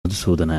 ಮಧುಸೂದನ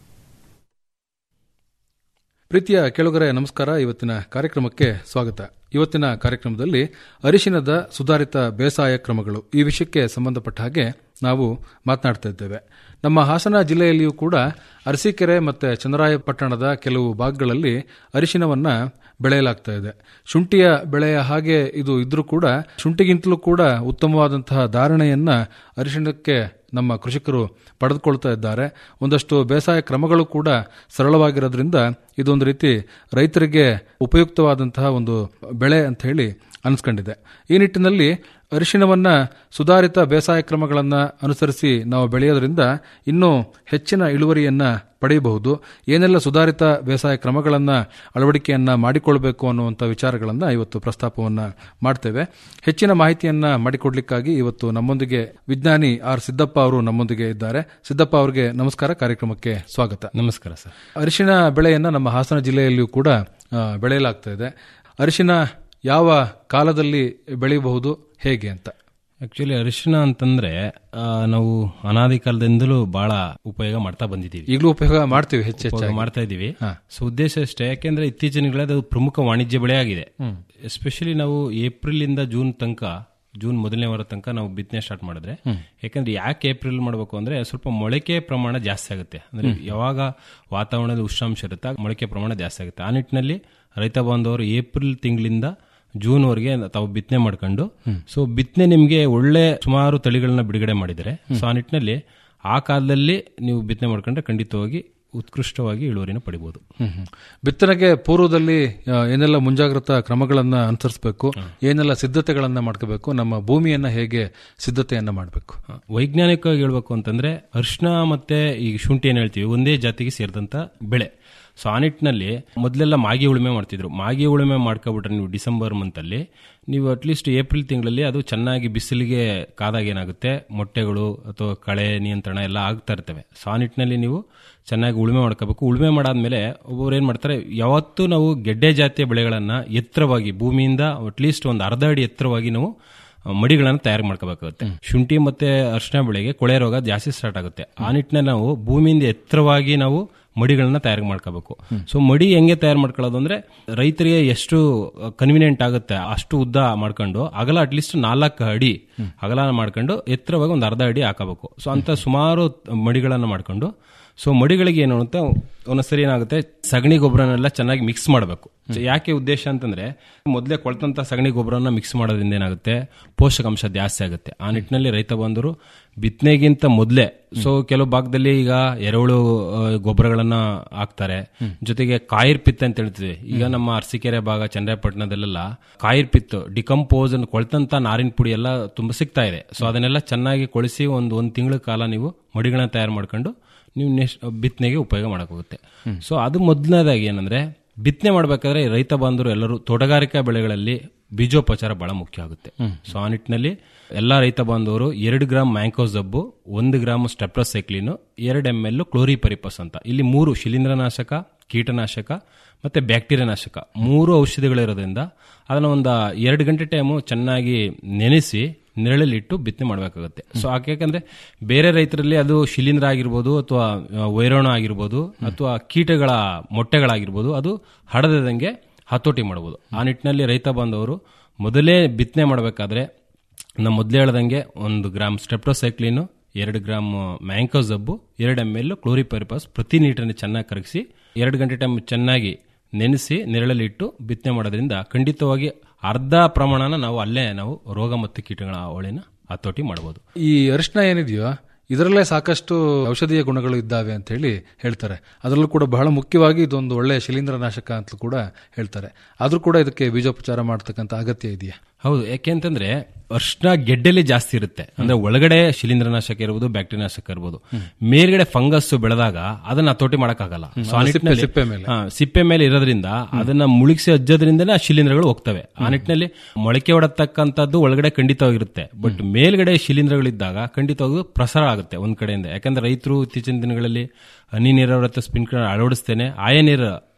ಪ್ರೀತಿಯ ಕೆಳಗರೆ ನಮಸ್ಕಾರ ಇವತ್ತಿನ ಕಾರ್ಯಕ್ರಮಕ್ಕೆ ಸ್ವಾಗತ ಇವತ್ತಿನ ಕಾರ್ಯಕ್ರಮದಲ್ಲಿ ಅರಿಶಿನದ ಸುಧಾರಿತ ಬೇಸಾಯ ಕ್ರಮಗಳು ಈ ವಿಷಯಕ್ಕೆ ಸಂಬಂಧಪಟ್ಟ ಹಾಗೆ ನಾವು ಮಾತನಾಡ್ತಾ ಇದ್ದೇವೆ ನಮ್ಮ ಹಾಸನ ಜಿಲ್ಲೆಯಲ್ಲಿಯೂ ಕೂಡ ಅರಸೀಕೆರೆ ಮತ್ತು ಚಂದ್ರಾಯಪಟ್ಟಣದ ಕೆಲವು ಭಾಗಗಳಲ್ಲಿ ಅರಿಶಿನವನ್ನ ಬೆಳೆಯಲಾಗ್ತಾ ಇದೆ ಶುಂಠಿಯ ಬೆಳೆಯ ಹಾಗೆ ಇದು ಇದ್ರೂ ಕೂಡ ಶುಂಠಿಗಿಂತಲೂ ಕೂಡ ಉತ್ತಮವಾದಂತಹ ಧಾರಣೆಯನ್ನ ಅರಿಶಿಣಕ್ಕೆ ನಮ್ಮ ಕೃಷಿಕರು ಪಡೆದುಕೊಳ್ತಾ ಇದ್ದಾರೆ ಒಂದಷ್ಟು ಬೇಸಾಯ ಕ್ರಮಗಳು ಕೂಡ ಸರಳವಾಗಿರೋದ್ರಿಂದ ಇದೊಂದು ರೀತಿ ರೈತರಿಗೆ ಉಪಯುಕ್ತವಾದಂತಹ ಒಂದು ಬೆಳೆ ಅಂತ ಹೇಳಿ ಅನಿಸ್ಕೊಂಡಿದೆ ಈ ನಿಟ್ಟಿನಲ್ಲಿ ಅರಿಶಿಣವನ್ನ ಸುಧಾರಿತ ಬೇಸಾಯ ಕ್ರಮಗಳನ್ನು ಅನುಸರಿಸಿ ನಾವು ಬೆಳೆಯೋದ್ರಿಂದ ಇನ್ನೂ ಹೆಚ್ಚಿನ ಇಳುವರಿಯನ್ನ ಪಡೆಯಬಹುದು ಏನೆಲ್ಲ ಸುಧಾರಿತ ಬೇಸಾಯ ಕ್ರಮಗಳನ್ನು ಅಳವಡಿಕೆಯನ್ನ ಮಾಡಿಕೊಳ್ಬೇಕು ಅನ್ನುವಂಥ ವಿಚಾರಗಳನ್ನು ಇವತ್ತು ಪ್ರಸ್ತಾಪವನ್ನ ಮಾಡ್ತೇವೆ ಹೆಚ್ಚಿನ ಮಾಹಿತಿಯನ್ನ ಮಾಡಿಕೊಡ್ಲಿಕ್ಕಾಗಿ ಇವತ್ತು ನಮ್ಮೊಂದಿಗೆ ವಿಜ್ಞಾನಿ ಆರ್ ಸಿದ್ದಪ್ಪ ಅವರು ನಮ್ಮೊಂದಿಗೆ ಇದ್ದಾರೆ ಸಿದ್ದಪ್ಪ ಅವರಿಗೆ ನಮಸ್ಕಾರ ಕಾರ್ಯಕ್ರಮಕ್ಕೆ ಸ್ವಾಗತ ನಮಸ್ಕಾರ ಸರ್ ಅರಿಶಿಣ ಬೆಳೆಯನ್ನ ನಮ್ಮ ಹಾಸನ ಜಿಲ್ಲೆಯಲ್ಲಿಯೂ ಕೂಡ ಆ, ಬೆಳೆಯಲಾಗ್ತಾ ಇದೆ ಅರಿಶಿಣ ಯಾವ ಕಾಲದಲ್ಲಿ ಬೆಳೆಯಬಹುದು ಹೇಗೆ ಅಂತ ಆಕ್ಚುಲಿ ಅರಿಶಿನ ಅಂತಂದ್ರೆ ಆ, ನಾವು ಅನಾದಿ ಕಾಲದಿಂದಲೂ ಬಹಳ ಉಪಯೋಗ ಮಾಡ್ತಾ ಬಂದಿದ್ದೀವಿ ಈಗಲೂ ಉಪಯೋಗ ಮಾಡ್ತೀವಿ ಹೆಚ್ಚು ಉಪಯೋಗ ಹೆಚ್ಚಾಗಿ ಮಾಡ್ತಾ ಇದ್ದೀವಿ ಸೊ ಉದ್ದೇಶ ಅಷ್ಟೇ ಯಾಕೆಂದ್ರೆ ಇತ್ತೀಚಿನ ದಿನಗಳಲ್ಲಿ ಅದು ಪ್ರಮುಖ ವಾಣಿಜ್ಯ ಬೆಳೆ ಆಗಿದೆ ಎಸ್ಪೆಷಲಿ ನಾವು ಏಪ್ರಿಲ್ ಇಂದ ಜೂನ್ ತನಕ ಜೂನ್ ಮೊದಲನೇ ವಾರ ತನಕ ನಾವು ಬಿತ್ತನೆ ಸ್ಟಾರ್ಟ್ ಮಾಡಿದ್ರೆ ಯಾಕಂದ್ರೆ ಯಾಕೆ ಏಪ್ರಿಲ್ ಮಾಡಬೇಕು ಅಂದ್ರೆ ಸ್ವಲ್ಪ ಮೊಳಕೆ ಪ್ರಮಾಣ ಜಾಸ್ತಿ ಆಗುತ್ತೆ ಅಂದ್ರೆ ಯಾವಾಗ ವಾತಾವರಣದಲ್ಲಿ ಉಷ್ಣಾಂಶ ಇರುತ್ತೆ ಆಗ ಮೊಳಕೆ ಪ್ರಮಾಣ ಜಾಸ್ತಿ ಆಗುತ್ತೆ ಆ ನಿಟ್ಟಿನಲ್ಲಿ ರೈತ ಬಾಂಧವರು ಏಪ್ರಿಲ್ ತಿಂಗಳಿಂದ ಜೂನ್ ವರೆಗೆ ತಾವು ಬಿತ್ತನೆ ಮಾಡ್ಕೊಂಡು ಸೊ ಬಿತ್ತನೆ ನಿಮಗೆ ಒಳ್ಳೆ ಸುಮಾರು ತಳಿಗಳನ್ನ ಬಿಡುಗಡೆ ಮಾಡಿದ್ದಾರೆ ಸೊ ಆ ನಿಟ್ಟಿನಲ್ಲಿ ಆ ಕಾಲದಲ್ಲಿ ನೀವು ಬಿತ್ತನೆ ಮಾಡ್ಕೊಂಡ್ರೆ ಖಂಡಿತವಾಗಿ ಉತ್ಕೃಷ್ಟವಾಗಿ ಇಳುವರಿನ ಪಡಿಬಹುದು ಹ್ಮ್ ಹ್ಮ್. ಬಿತ್ತನೆಗೆ ಪೂರ್ವದಲ್ಲಿ ಆ, ಏನೆಲ್ಲ ಮುಂಜಾಗ್ರತಾ ಕ್ರಮಗಳನ್ನ ಅನುಸರಿಸಬೇಕು ಏನೆಲ್ಲ ಸಿದ್ಧತೆಗಳನ್ನ ಮಾಡ್ಕೋಬೇಕು ನಮ್ಮ ಭೂಮಿಯನ್ನ ಹೇಗೆ ಸಿದ್ಧತೆಯನ್ನ ಮಾಡಬೇಕು ವೈಜ್ಞಾನಿಕವಾಗಿ ಹೇಳ್ಬೇಕು ಅಂತಂದ್ರೆ ಅರಿಶಿನ ಮತ್ತೆ ಈ ಶುಂಠಿ ಏನ್ ಹೇಳ್ತೀವಿ ಒಂದೇ ಜಾತಿಗೆ ಸೇರಿದಂತ ಬೆಳೆ ಸೊ ಆ ನಿಟ್ಟಿನಲ್ಲಿ ಮೊದಲೆಲ್ಲ ಮಾಗಿ ಉಳುಮೆ ಮಾಡ್ತಿದ್ರು ಮಾಗಿ ಉಳುಮೆ ಮಾಡ್ಕೊಬಿಟ್ರೆ ನೀವು ಡಿಸೆಂಬರ್ ಮಂತಲ್ಲಿ ನೀವು ಅಟ್ಲೀಸ್ಟ್ ಏಪ್ರಿಲ್ ತಿಂಗಳಲ್ಲಿ ಅದು ಚೆನ್ನಾಗಿ ಬಿಸಿಲಿಗೆ ಕಾದಾಗ ಏನಾಗುತ್ತೆ ಮೊಟ್ಟೆಗಳು ಅಥವಾ ಕಳೆ ನಿಯಂತ್ರಣ ಎಲ್ಲ ಆಗ್ತಾ ಇರ್ತವೆ ಸೊ ಆ ನಿಟ್ಟಿನಲ್ಲಿ ನೀವು ಚೆನ್ನಾಗಿ ಉಳುಮೆ ಮಾಡ್ಕೋಬೇಕು ಉಳುಮೆ ಮಾಡಾದ್ಮೇಲೆ ಒಬ್ಬರು ಏನ್ ಮಾಡ್ತಾರೆ ಯಾವತ್ತೂ ನಾವು ಗೆಡ್ಡೆ ಜಾತಿಯ ಬೆಳೆಗಳನ್ನ ಎತ್ತರವಾಗಿ ಭೂಮಿಯಿಂದ ಅಟ್ಲೀಸ್ಟ್ ಒಂದು ಅರ್ಧ ಅಡಿ ಎತ್ತರವಾಗಿ ನಾವು ಮಡಿಗಳನ್ನು ತಯಾರು ಮಾಡ್ಕೋಬೇಕಾಗುತ್ತೆ ಶುಂಠಿ ಮತ್ತೆ ಅರಿಶಿನ ಬೆಳೆಗೆ ಕೊಳೆ ರೋಗ ಜಾಸ್ತಿ ಸ್ಟಾರ್ಟ್ ಆಗುತ್ತೆ ಆ ನಿಟ್ಟಿನಲ್ಲಿ ನಾವು ಭೂಮಿಯಿಂದ ಎತ್ತರವಾಗಿ ನಾವು ಮಡಿಗಳನ್ನ ತಯಾರು ಮಾಡ್ಕೋಬೇಕು ಸೊ ಮಡಿ ಹೆಂಗೆ ತಯಾರು ಮಾಡ್ಕೊಳ್ಳೋದು ಅಂದ್ರೆ ರೈತರಿಗೆ ಎಷ್ಟು ಕನ್ವಿನಿಯೆಂಟ್ ಆಗುತ್ತೆ ಅಷ್ಟು ಉದ್ದ ಮಾಡ್ಕೊಂಡು ಅಗಲ ಅಟ್ಲೀಸ್ಟ್ ನಾಲ್ಕು ಅಡಿ ಅಗಲ ಮಾಡ್ಕೊಂಡು ಎತ್ತರವಾಗಿ ಒಂದು ಅರ್ಧ ಅಡಿ ಹಾಕಬೇಕು ಸೊ ಅಂತ ಸುಮಾರು ಮಡಿಗಳನ್ನ ಮಾಡ್ಕೊಂಡು ಸೊ ಮಡಿಗಳಿಗೆ ಏನು ಅಂತ ಒಂದೊಂದ್ಸರಿ ಏನಾಗುತ್ತೆ ಸಗಣಿ ಗೊಬ್ಬರನೆಲ್ಲ ಚೆನ್ನಾಗಿ ಮಿಕ್ಸ್ ಮಾಡಬೇಕು ಯಾಕೆ ಉದ್ದೇಶ ಅಂತಂದ್ರೆ ಮೊದಲೇ ಕೊಳ್ತಂತ ಸಗಣಿ ಗೊಬ್ಬರನ ಮಿಕ್ಸ್ ಮಾಡೋದ್ರಿಂದ ಏನಾಗುತ್ತೆ ಪೋಷಕಾಂಶ ಜಾಸ್ತಿ ಆಗುತ್ತೆ ಆ ನಿಟ್ಟಿನಲ್ಲಿ ರೈತ ಬಂದರು ಬಿತ್ತನೆಗಿಂತ ಮೊದಲೇ ಸೊ ಕೆಲವು ಭಾಗದಲ್ಲಿ ಈಗ ಎರೆಹುಳು ಆ, ಗೊಬ್ಬರಗಳನ್ನ ಹಾಕ್ತಾರೆ ಜೊತೆಗೆ ಕಾಯಿರ್ ಪಿತ್ ಅಂತ ಹೇಳ್ತೀವಿ ಈಗ ನಮ್ಮ ಅರಸೀಕೆರೆ ಭಾಗ ಚಂದ್ರಪಟ್ಟಣದಲ್ಲೆಲ್ಲ ಕಾಯಿರ್ ಪಿತ್ ಡಿಕಂಪೋಸ್ ಕೊಳ್ತಂತ ನಾರಿನ ಪುಡಿ ಎಲ್ಲ ತುಂಬಾ ಸಿಗ್ತಾ ಇದೆ ಸೊ ಅದನ್ನೆಲ್ಲ ಚೆನ್ನಾಗಿ ಕೊಳಿಸಿ ಒಂದು ಒಂದು ತಿಂಗಳ ಕಾಲ ನೀವು ಮಡಿಗಳನ್ನ ತಯಾರು ಮಾಡ್ಕೊಂಡು ನೀವು ನೆಕ್ಸ್ಟ್ ಬಿತ್ತನೆಗೆ ಉಪಯೋಗ ಮಾಡಕ್ಕೋಗುತ್ತೆ ಸೊ ಅದು ಮೊದಲನೇದಾಗಿ ಏನಂದ್ರೆ ಬಿತ್ತನೆ ಮಾಡಬೇಕಾದ್ರೆ ರೈತ ಬಾಂಧವರು ಎಲ್ಲರೂ ತೋಟಗಾರಿಕಾ ಬೆಳೆಗಳಲ್ಲಿ ಬೀಜೋಪಚಾರ ಬಹಳ ಮುಖ್ಯ ಆಗುತ್ತೆ ಸೊ ಆ ನಿಟ್ಟಿನಲ್ಲಿ ಎಲ್ಲಾ ರೈತ ಬಾಂಧವರು ಎರಡು ಗ್ರಾಮ್ ಮ್ಯಾಂಕೋಸ್ ಜಬ್ಬು ಒಂದು ಗ್ರಾಮ್ ಸ್ಟೆಪ್ರೋಸೈಕ್ಲಿನ್ ಎರಡು ಎಮ್ ಎಲ್ ಕ್ಲೋರಿಪರಿಪಸ್ ಅಂತ ಇಲ್ಲಿ ಮೂರು ಶಿಲೀಂಧ್ರನಾಶಕ ಕೀಟನಾಶಕ ಮತ್ತೆ ಬ್ಯಾಕ್ಟೀರಿಯಾ ನಾಶಕ ಮೂರು ಔಷಧಿಗಳಿರೋದ್ರಿಂದ ಅದನ್ನ ಒಂದು ಎರಡು ಗಂಟೆ ಟೈಮು ಚೆನ್ನಾಗಿ ನೆನೆಸಿ ನೆರಳಲ್ಲಿಟ್ಟು ಬಿತ್ತನೆ ಮಾಡಬೇಕಾಗುತ್ತೆ ಸೊ ಯಾಕೆಂದ್ರೆ ಬೇರೆ ರೈತರಲ್ಲಿ ಅದು ಶಿಲೀಂಧ್ರ ಆಗಿರ್ಬೋದು ಅಥವಾ ವೈರಾಣು ಆಗಿರ್ಬೋದು ಅಥವಾ ಕೀಟಗಳ ಮೊಟ್ಟೆಗಳಾಗಿರ್ಬೋದು ಅದು ಹಡದಂಗೆ ಹತೋಟಿ ಮಾಡಬಹುದು ಆ ನಿಟ್ಟಿನಲ್ಲಿ ರೈತ ಬಾಂಧವರು ಮೊದಲೇ ಬಿತ್ತನೆ ಮಾಡಬೇಕಾದ್ರೆ ನಮ್ಮ ಮೊದಲೇ ಹೇಳ್ದಂಗೆ ಒಂದು ಗ್ರಾಮ್ ಸ್ಟೆಪ್ಟೋಸೈಕ್ಲಿನ್ ಎರಡು ಗ್ರಾಮ್ ಮ್ಯಾಂಕೋ ಜಬ್ಬು ಎರಡು ಎಮ್ ಎಲ್ ಕ್ಲೋರಿಪರಿಪಸ್ ಪ್ರತಿ ನೀಟನ್ನು ಚೆನ್ನಾಗಿ ಕರಗಿಸಿ ಎರಡು ಗಂಟೆ ಟೈಮ್ ಚೆನ್ನಾಗಿ ನೆನೆಸಿ ನೆರಳಲ್ಲಿ ಇಟ್ಟು ಬಿತ್ತನೆ ಮಾಡೋದ್ರಿಂದ ಖಂಡಿತವಾಗಿ ಅರ್ಧ ಪ್ರಮಾಣನ ನಾವು ಅಲ್ಲೇ ನಾವು ರೋಗ ಮತ್ತು ಕೀಟಗಳ ಅವಳಿನ ಹತೋಟಿ ಮಾಡಬಹುದು ಈ ಅರಿಶಿನ ಏನಿದೆಯೋ ಇದರಲ್ಲೇ ಸಾಕಷ್ಟು ಔಷಧೀಯ ಗುಣಗಳು ಇದ್ದಾವೆ ಅಂತ ಹೇಳಿ ಹೇಳ್ತಾರೆ ಅದರಲ್ಲೂ ಕೂಡ ಬಹಳ ಮುಖ್ಯವಾಗಿ ಇದೊಂದು ಒಳ್ಳೆಯ ಶಿಲೀಂಧ್ರನಾಶಕ ಅಂತಲೂ ಕೂಡ ಹೇಳ್ತಾರೆ ಆದ್ರೂ ಕೂಡ ಇದಕ್ಕೆ ಬೀಜೋಪಚಾರ ಮಾಡತಕ್ಕಂತ ಅಗತ್ಯ ಇದೆಯಾ ಹೌದು ಯಾಕೆಂತಂದ್ರೆ ಅರ್ಶನ ಗೆಡ್ಡೆಲಿ ಜಾಸ್ತಿ ಇರುತ್ತೆ ಅಂದ್ರೆ ಒಳಗಡೆ ಶಿಲೀಂಧ್ರನಾಶಕ ಇರ್ಬೋದು ಬ್ಯಾಕ್ಟೀರಿಯಾ ನಾಶಕ ಇರ್ಬೋದು ಮೇಲ್ಗಡೆ ಫಂಗಸ್ ಬೆಳೆದಾಗ ಅದನ್ನ ಹತೋಟಿ ಮಾಡಕ್ಕಾಗಲ್ಲ ಸೊ ಆ ನಿಟ್ಟಿನಲ್ಲಿ- ಸಿಪ್ಪೆ ಮೇಲೆ. ಹಾ, ಸಿಪ್ಪೆ ಮೇಲೆ ಇರೋದ್ರಿಂದ ಅದನ್ನ ಮುಳುಗಿಸಿ ಅಜ್ಜೋದ್ರಿಂದನೇ ಆ ಶಿಲೀಂಧ್ರಗಳು ಹೋಗ್ತವೆ ಆ ನಿಟ್ಟಿನಲ್ಲಿ ಮೊಳಕೆ ಹೊಡತಕ್ಕಂಥದ್ದು ಒಳಗಡೆ ಖಂಡಿತವಾಗಿರುತ್ತೆ ಬಟ್ ಮೇಲ್ಗಡೆ ಶಿಲೀಂಧ್ರಗಳಿದ್ದಾಗ ಖಂಡಿತವಾಗಿಯೂ ಪ್ರಸಾರ ಆಗುತ್ತೆ ಒಂದ್ ಕಡೆಯಿಂದ ಯಾಕಂದ್ರೆ ರೈತರು ಇತ್ತೀಚಿನ ದಿನಗಳಲ್ಲಿ ಹನಿ ನೀರಾವರಿ ಅಥವಾ ಸ್ಪ್ರಿಂಕ್ಲರ್ ಅಳವಡಿಸ್ತೇನೆ ಆಯ ನೀರು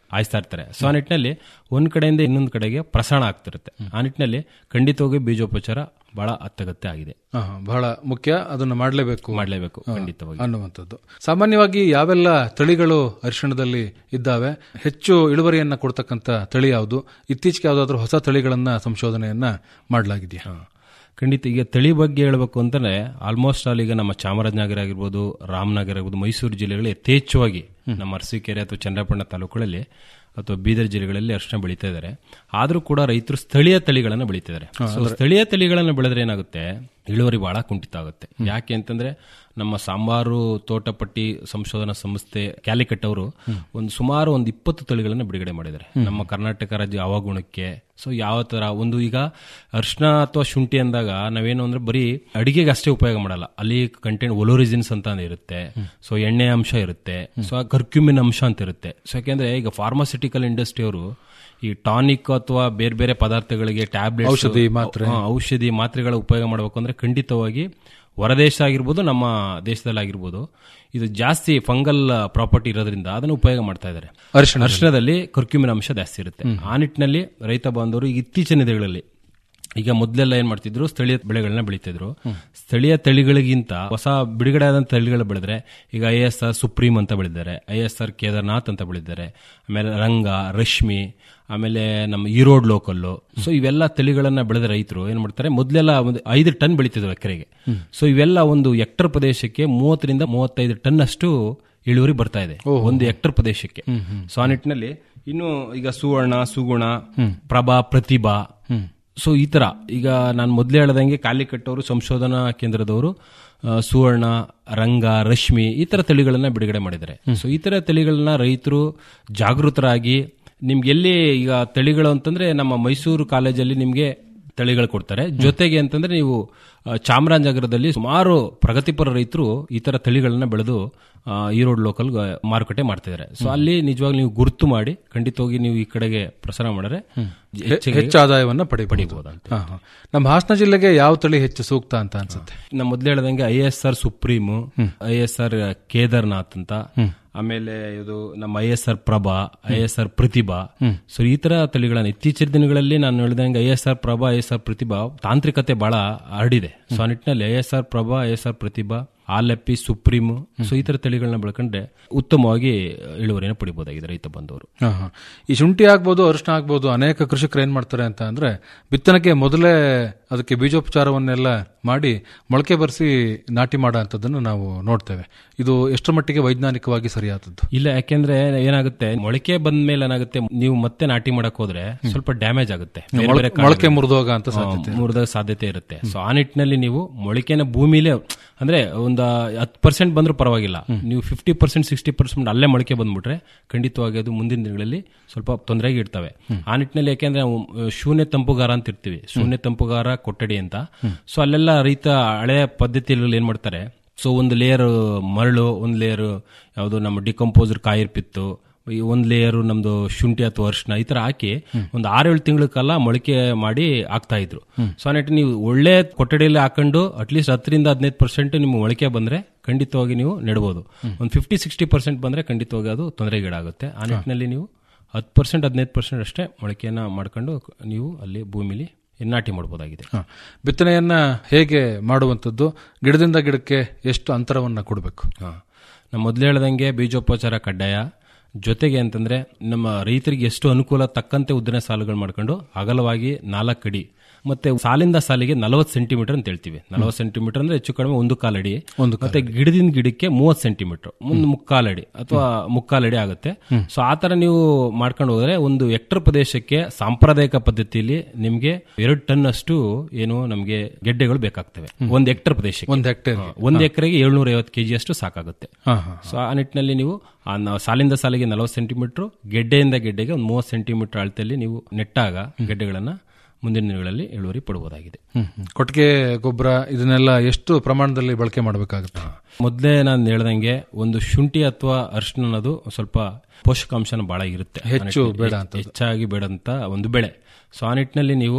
ಹಾಯಿಸ್ತಾ ಇರ್ತಾರೆ ಸೊ ಆ ನಿಟ್ಟಿನಲ್ಲಿ ಒಂದ್ ಕಡೆಯಿಂದ ಇನ್ನೊಂದು ಕಡೆಗೆ ಪ್ರಸಾರ ಆಗ್ತಿರುತ್ತೆ ಆ ನಿಟ್ಟಿನಲ್ಲಿ ಖಂಡಿತವಾಗಿ ಬೀಜೋಪಚಾರ ಬಹಳ ಅತ್ಯಗತ್ಯ ಆಗಿದೆ ಹಾ, ಬಹಳ ಮುಖ್ಯ ಅದನ್ನು ಮಾಡಲೇಬೇಕು ಮಾಡಲೇಬೇಕು ಖಂಡಿತವಾಗಿ ಅನ್ನುವಂಥದ್ದು ಸಾಮಾನ್ಯವಾಗಿ ಯಾವೆಲ್ಲ ತಳಿಗಳು ಅರಿಶಿಣದಲ್ಲಿ ಇದ್ದಾವೆ ಹೆಚ್ಚು ಇಳುವರಿಯನ್ನ ಕೊಡ್ತಕ್ಕಂಥ ತಳಿ ಯಾವುದು ಇತ್ತೀಚೆಗೆ ಯಾವುದಾದ್ರೂ ಹೊಸ ತಳಿಗಳನ್ನ ಸಂಶೋಧನೆಯನ್ನ ಮಾಡಲಾಗಿದೆಯಾ ಹಾ. ಖಂಡಿತ ಈಗ ತಳಿ ಬಗ್ಗೆ ಹೇಳಬೇಕು ಅಂತಂದ್ರೆ ಆಲ್ಮೋಸ್ಟ್ ಆಲ್ ಈಗ ನಮ್ಮ ಚಾಮರಾಜನಗರ ಆಗಿರ್ಬೋದು ರಾಮನಗರ ಆಗಿರ್ಬೋದು ಮೈಸೂರು ಜಿಲ್ಲೆಗಳು ಯಥೇಚ್ಛವಾಗಿ ನಮ್ಮ ಅರಸೀಕೆರೆ ಅಥವಾ ಚನ್ನಪಟ್ಟಣ ತಾಲೂಕುಗಳಲ್ಲಿ ಅಥವಾ ಬೀದರ್ ಜಿಲ್ಲೆಗಳಲ್ಲಿ ಅರಿಶಿನ ಬೆಳೀತಾ ಇದ್ದಾರೆ ಆದರೂ ಕೂಡ ರೈತರು ಸ್ಥಳೀಯ ತಳಿಗಳನ್ನು ಬೆಳೀತಿದ್ದಾರೆ ಸೊ ಸ್ಥಳೀಯ ತಳಿಗಳನ್ನು ಬೆಳೆದ್ರೆ ಏನಾಗುತ್ತೆ ಇಳುವರಿ ಬಹಳ ಕುಂಠಿತ ಆಗುತ್ತೆ ಯಾಕೆ ಅಂತಂದ್ರೆ ನಮ್ಮ ಸಾಂಬಾರು ತೋಟಪಟ್ಟಿ ಸಂಶೋಧನಾ ಸಂಸ್ಥೆ ಕ್ಯಾಲಿಕಟ್ ಅವರು ಒಂದು ಸುಮಾರು ಒಂದು ಇಪ್ಪತ್ತು ತಳಿಗಳನ್ನು ಬಿಡುಗಡೆ ಮಾಡಿದ್ದಾರೆ ನಮ್ಮ ಕರ್ನಾಟಕ ರಾಜ್ಯ ಹವಾಗುಣಕ್ಕೆ ಸೊ ಯಾವ ತರ ಒಂದು ಈಗ ಅರ್ಶಿನ ಅಥವಾ ಶುಂಠಿ ಅಂದಾಗ ನಾವೇನು ಅಂದ್ರೆ ಬರೀ ಅಡಿಗೆಗೆ ಅಷ್ಟೇ ಉಪಯೋಗ ಮಾಡಲ್ಲ ಅಲ್ಲಿ ಕಂಟೆಂಟ್ ಒಲೋರಿಜಿನ್ಸ್ ಅಂತ ಇರುತ್ತೆ ಸೊ ಎಣ್ಣೆ ಅಂಶ ಇರುತ್ತೆ ಸೊ ಕರ್ಕ್ಯೂಮಿನ್ ಅಂಶ ಅಂತ ಇರುತ್ತೆ ಸೊ ಯಾಕೆಂದ್ರೆ ಈಗ ಫಾರ್ಮಾಸಿಟಿಕಲ್ ಇಂಡಸ್ಟ್ರಿ ಅವರು ಈ ಟಾನಿಕ್ ಅಥವಾ ಬೇರೆ ಬೇರೆ ಪದಾರ್ಥಗಳಿಗೆ ಟ್ಯಾಬ್ಲೆಟ್ ಔಷಧಿ, ಮಾತ್ರೆ. ಔಷಧಿ ಮಾತ್ರೆಗಳ ಉಪಯೋಗ ಮಾಡಬೇಕು ಅಂದ್ರೆ ಖಂಡಿತವಾಗಿ ಹೊರದೇಶ ಆಗಿರ್ಬೋದು ನಮ್ಮ ದೇಶದಲ್ಲಾಗಿರ್ಬೋದು ಇದು ಜಾಸ್ತಿ ಫಂಗಲ್ ಪ್ರಾಪರ್ಟಿ ಇರೋದ್ರಿಂದ ಅದನ್ನು ಉಪಯೋಗ ಮಾಡ್ತಾ ಇದ್ದಾರೆ ಅರಿಶಿಣ ಅರಿಶಿಣದಲ್ಲಿ ಕರ್ಕ್ಯೂಮಿನ್ ಅಂಶ ಜಾಸ್ತಿ ಇರುತ್ತೆ ಆ ನಿಟ್ಟಿನಲ್ಲಿ ರೈತ ಬಾಂಧವರು ಈಗ ಇತ್ತೀಚಿನ ದಿನಗಳಲ್ಲಿ ಈಗ ಮೊದಲೆಲ್ಲ ಏನ್ ಮಾಡ್ತಿದ್ರು ಸ್ಥಳೀಯ ಬೆಳೆಗಳನ್ನ ಬೆಳೀತಿದ್ರು ಸ್ಥಳೀಯ ತಳಿಗಳಿಗಿಂತ ಹೊಸ ಬಿಡುಗಡೆ ಆದಂತ ತಳಿಗಳು ಬೆಳೆದ್ರೆ ಈಗ ಐ ಎಸ್ ಆರ್ ಸುಪ್ರೀಂ ಅಂತ ಬೆಳೆದಿದ್ದಾರೆ ಐ ಎಸ್ ಆರ್ ಕೇದಾರ್ನಾಥ್ ಅಂತ ಬೆಳೆದಿದ್ದಾರೆ ಆಮೇಲೆ ರಂಗ ರಶ್ಮಿ ಆಮೇಲೆ ನಮ್ಮ ಈರೋಡ್ ಲೋಕಲ್ಲು ಸೊ ಇವೆಲ್ಲ ತಳಿಗಳನ್ನ ಬೆಳೆದ ರೈತರು ಏನ್ ಮಾಡ್ತಾರೆ ಮೊದಲೆಲ್ಲ ಒಂದು ಐದು ಟನ್ ಬೆಳೀತಿದ್ರು ಎಕರೆಗೆ ಸೊ ಇವೆಲ್ಲ ಒಂದು ಹೆಕ್ಟರ್ ಪ್ರದೇಶಕ್ಕೆ ಮೂವತ್ತರಿಂದ ಮೂವತ್ತೈದು ಟನ್ ಅಷ್ಟು ಇಳುವರಿ ಬರ್ತಾ ಇದೆ ಒಂದು ಹೆಕ್ಟರ್ ಪ್ರದೇಶಕ್ಕೆ ಸೊ ಆ ನಿಟ್ಟಿನಲ್ಲಿ ಇನ್ನು ಈಗ ಸುವರ್ಣ ಸುಗುಣ ಪ್ರಭಾ ಪ್ರತಿಭಾ ಸೊ ಈ ತರ ಈಗ ನಾನು ಮೊದಲೇ ಹೇಳ್ದಂಗೆ ಕಾಲಿಕಟ್ಟವರು ಸಂಶೋಧನಾ ಕೇಂದ್ರದವರು ಆ, ಸುವರ್ಣ ರಂಗ ರಶ್ಮಿ ಈ ತರ ತಳಿಗಳನ್ನ ಬಿಡುಗಡೆ ಮಾಡಿದ್ದಾರೆ ಸೊ ಈ ತರ ತಳಿಗಳನ್ನ ರೈತರು ಜಾಗೃತರಾಗಿ ನಿಮ್ಗೆ ಎಲ್ಲಿ ಈಗ ತಳಿಗಳು ಅಂತಂದ್ರೆ ನಮ್ಮ ಮೈಸೂರು ಕಾಲೇಜಲ್ಲಿ ನಿಮ್ಗೆ ತಳಿಗಳು ಕೊಡ್ತಾರೆ ಜೊತೆಗೆ ಅಂತಂದ್ರೆ ನೀವು ಆ, ಚಾಮರಾಜನಗರದಲ್ಲಿ ಸುಮಾರು ಪ್ರಗತಿಪರ ರೈತರು ಈ ತರ ತಳಿಗಳನ್ನ ಬೆಳೆದು ಆ, ಈರೋಡ್ ಲೋಕಲ್ ಮಾರುಕಟ್ಟೆ ಮಾಡ್ತಿದ್ದಾರೆ ಸೊ ಅಲ್ಲಿ ನಿಜವಾಗ್ಲೂ ನೀವು ಗುರುತು ಮಾಡಿ ಖಂಡಿತವಾಗಿ ನೀವು ಈ ಕಡೆಗೆ ಪ್ರಸಾರ ಮಾಡಿದ್ರೆ ಹೆಚ್ಚಿಗೆ ಹೆಚ್ಚು ಆದಾಯವನ್ನ ಪಡಿಬಹುದು ಹಾ, ಹಾ. ನಮ್ಮ ಹಾಸನ ಜಿಲ್ಲೆಗೆ ಯಾವ ತಳಿ ಹೆಚ್ಚು ಸೂಕ್ತ ಅಂತ ಅನ್ಸುತ್ತೆ ನಾ ಮೊದ್ಲು ಹೇಳ್ದಂಗೆ I S R supreme I S R Kedarnath ಅಂತ ಆಮೇಲೆ ಇದು ನಮ್ಮ I S R Prabha I S R Pratibha so ಈ ತರ ತಳಿಗಳನ್ನ ಇತ್ತೀಚಿನ ದಿನಗಳಲ್ಲಿ ನಾನು ಹೇಳ್ದಂಗೆ I S R Prabha I S R Pratibha ತಾಂತ್ರಿಕತೆ ಬಹಳ ಹರಡಿದೆ ಸೊ ಆ ನಿಟ್ಟಿನಲ್ಲಿ I S R Prabha I S R Pratibha Alleppey supreme so ಈ ತರ ತಳಿಗಳನ್ನ ಬೆಳ್ಕೊಂಡ್ರೆ ಉತ್ತಮವಾಗಿ ಇಳುವರಿನ ಪಡಿಬಹುದಾಗಿದೆ ರೈತ ಬಂದವರು ಹಾ, ಹಾ. ಈ ಶುಂಠಿ ಆಗ್ಬೋದು ಅರಿಶಿನ ಆಗ್ಬೋದು ಅನೇಕ ಕೃಷಿಕರು ಏನ್ ಮಾಡ್ತಾರೆ ಅಂತ ಅಂದ್ರೆ ಬಿತ್ತನೆಗೆ ಮೊದಲೇ ಅದಕ್ಕೆ ಬೀಜೋಪಚಾರವನ್ನೆಲ್ಲ ಮಾಡಿ ಮೊಳಕೆ ಬರೆಸಿ ನಾಟಿ ಮಾಡೋ ಅಂಥದ್ದನ್ನು ನಾವು ನೋಡ್ತೇವೆ ಇದು ಎಷ್ಟರ ಮಟ್ಟಿಗೆ ವೈಜ್ಞಾನಿಕವಾಗಿ ಸರಿಯಾದದ್ದು ಇಲ್ಲ ಯಾಕೆಂದ್ರೆ ಏನಾಗುತ್ತೆ ಮೊಳಕೆ ಬಂದ ಮೇಲೆ ಏನಾಗುತ್ತೆ ನೀವು ಮತ್ತೆ ನಾಟಿ ಮಾಡಕ್ ಹೋದ್ರೆ ಸ್ವಲ್ಪ ಡ್ಯಾಮೇಜ್ ಆಗುತ್ತೆ ಬೇರೆ ಬೇರೆ ಮೊಳಕೆ ಮುರಿದೋಗ ಅಂತ ಸಾಧ್ಯತೆ ಮುರಿದ ಸಾಧ್ಯತೆ ಇರುತ್ತೆ ಸೊ ಆ ನಿಟ್ಟಿನಲ್ಲಿ ನೀವು ಮೊಳಕೆನ ಭೂಮಿಲೇ ಅಂದ್ರೆ ಒಂದು ಹತ್ತು ಪರ್ಸೆಂಟ್ ಬಂದ್ರೂ ಪರವಾಗಿಲ್ಲ ನೀವು ಫಿಫ್ಟಿ ಪರ್ಸೆಂಟ್ ಸಿಕ್ಸ್ಟಿ ಪರ್ಸೆಂಟ್ ಅಲ್ಲೇ ಮೊಳಕೆ ಬಂದ್ಬಿಟ್ರೆ ಖಂಡಿತವಾಗಿ ಅದು ಮುಂದಿನ ದಿನಗಳಲ್ಲಿ ಸ್ವಲ್ಪ ತೊಂದರೆಗೆ ಇರ್ತವೆ ಆ ನಿಟ್ಟಿನಲ್ಲಿ ಯಾಕೆಂದ್ರೆ ನಾವು ಅಹ್, ಶೂನ್ಯ ತಂಪುಗಾರ ಅಂತ ಇರ್ತೀವಿ ಶೂನ್ಯ ತಂಪುಗಾರ ಕೊಠಡಿ ಅಂತ ಸೊ ಅಲ್ಲೆಲ್ಲ ರೈತ ಹಳೆಯ ಪದ್ಧತಿಯಲ್ಲಿ ಏನ್ ಮಾಡ್ತಾರೆ ಸೊ ಒಂದು ಲೇಯರ್ ಮರಳು ಒಂದು ಲೇಯರ್ ಯಾವುದು ನಮ್ಮ ಡಿಕಂಪೋಸರ್ ಕಾಯಿರ್ಪಿತ್ತು ಈ ಒಂದ್ ಲೇಯರ್ ನಮ್ದು ಶುಂಠಿ ಅಥವಾ ಅರಿಶಿನ ಈ ತರ ಹಾಕಿ ಒಂದು ಆರೇಳು ತಿಂಗಳ ಕಾಲ ಮೊಳಕೆ ಮಾಡಿ ಹಾಕ್ತಾ ಇದ್ರು ಸೊ ಆ ನಿಟ್ಟಿನಲ್ಲಿ ನೀವು ಒಳ್ಳೆ ಕೊಠಡಿಯಲ್ಲಿ ಹಾಕೊಂಡು ಅಟ್ಲೀಸ್ಟ್ ಹತ್ತರಿಂದ ಹದಿನೈದು ಪರ್ಸೆಂಟ್ ನಿಮ್ಗೆ ಮೊಳಕೆ ಬಂದ್ರೆ ಖಂಡಿತವಾಗಿ ನೀವು ನೆಡ್ಬೋದು ಒಂದು ಫಿಫ್ಟಿ ಸಿಕ್ಸ್ಟಿ ಪರ್ಸೆಂಟ್ ಬಂದ್ರೆ ಖಂಡಿತವಾಗಿ ಅದು ತೊಂದರೆಗೀಡಾಗುತ್ತೆ ಆ ನಿಟ್ಟಿನಲ್ಲಿ ನೀವು ಹತ್ತು ಪರ್ಸೆಂಟ್ ಹದಿನೈದು ಪರ್ಸೆಂಟ್ ಅಷ್ಟೇ ಮೊಳಕೆಯನ್ನ ಮಾಡ್ಕೊಂಡು ನೀವು ಅಲ್ಲಿ ಭೂಮಿಲಿ ನಾಟಿ ಮಾಡ್ಬೋದಾಗಿದೆ ಹಾ. ಬಿತ್ತನೆಯನ್ನ ಹೇಗೆ ಮಾಡುವಂಥದ್ದು ಗಿಡದಿಂದ ಗಿಡಕ್ಕೆ ಎಷ್ಟು ಅಂತರವನ್ನ ಕೊಡಬೇಕು ಹಾ. ನಾ ಮೊದಲು ಹೇಳ್ದಂಗೆ ಬೀಜೋಪಚಾರ ಕಡ್ಡಾಯ ಜೊತೆಗೆ ಅಂತಂದ್ರೆ ನಮ್ಮ ರೈತರಿಗೆ ಎಷ್ಟು ಅನುಕೂಲ ತಕ್ಕಂತೆ ಉದ್ದನೆ ಸಾಲುಗಳು ಮಾಡ್ಕೊಂಡು ಅಗಲವಾಗಿ ನಾಲ್ಕು ಅಡಿ ಮತ್ತೆ ಸಾಲಿಂದ ಸಾಲಿಗೆ ನಲವತ್ತು ಸೆಂಟಿಮೀಟರ್ ಅಂತ ಹೇಳ್ತೀವಿ ನಲವತ್ತು ಸೆಂಟಿಮೀಟರ್ ಅಂದ್ರೆ ಹೆಚ್ಚು ಕಡಿಮೆ ಒಂದು ಕಾಲಡಿ ಮತ್ತೆ ಗಿಡದಿಂದ ಗಿಡಕ್ಕೆ ಮೂವತ್ತು ಸೆಂಟಿಮೀಟರ್ ಒಂದು ಮುಕ್ಕಾಲಡಿ ಅಥವಾ ಮುಕ್ಕಾಲಡಿ ಆಗುತ್ತೆ ಸೊ ಆ ತರ ನೀವು ಮಾಡ್ಕೊಂಡು ಹೋದ್ರೆ ಒಂದು ಹೆಕ್ಟರ್ ಪ್ರದೇಶಕ್ಕೆ ಸಾಂಪ್ರದಾಯಿಕ ಪದ್ಧತಿಯಲ್ಲಿ ನಿಮ್ಗೆ ಎರಡು ಟನ್ ಅಷ್ಟು ಏನು ನಮ್ಗೆ ಗೆಡ್ಡೆಗಳು ಬೇಕಾಗ್ತವೆ ಒಂದು ಹೆಕ್ಟರ್ ಪ್ರದೇಶಕ್ಕೆ ಒಂದು ಹೆಕ್ಟೇರ್ ಹಾ, ಒಂದು ಎಕರೆಗೆ ಏಳ್ನೂರ ಐವತ್ತು ಕೆಜಿ ಅಷ್ಟು ಸಾಕಾಗುತ್ತೆ ಹಾ ಹಾ ಸೊ ಆ ನಿಟ್ಟಿನಲ್ಲಿ ನೀವು ಆ ನ- ಸಾಲಿಂದ ಸಾಲಿಗೆ ನಲವತ್ತು ಸೆಂಟಿಮೀಟರ್ ಗೆಡ್ಡೆಯಿಂದ ಗೆಡ್ಡೆಗೆ ಒಂದು ಮೂವತ್ತು ಸೆಂಟಿಮೀಟರ್ ಅಳತೆಯಲ್ಲಿ ನೀವು ನೆಟ್ಟಾಗ ಗೆಡ್ಡೆಗಳನ್ನ ಮುಂದಿನ ದಿನಗಳಲ್ಲಿ ಇಳುವರಿ ಪಡಬಹುದಾಗಿದೆ ಹ್ಮ್, ಹ್ಮ್. ಕೊಟ್ಟಿಗೆ ಗೊಬ್ಬರ ಇದನ್ನೆಲ್ಲ ಎಷ್ಟು ಪ್ರಮಾಣದಲ್ಲಿ ಬಳಕೆ ಮಾಡಬೇಕಾಗುತ್ತೆ ಮೊದಲೇ ನಾನು ಹೇಳ್ದಂಗೆ ಒಂದು ಶುಂಠಿ ಅಥವಾ ಅರಿಶಿನ ಅನ್ನೋದು ಸ್ವಲ್ಪ ಪೋಷಕಾಂಶನ ಬಹಳ ಇರುತ್ತೆ ಹೆಚ್ಚು ಬೇಡ ಅಂತ ಹೆಚ್ಚಾಗಿ ಬೇಡಂತ ಒಂದು ಬೆಳೆ ಸೊ ಆ ನಿಟ್ಟಿನಲ್ಲಿ ನೀವು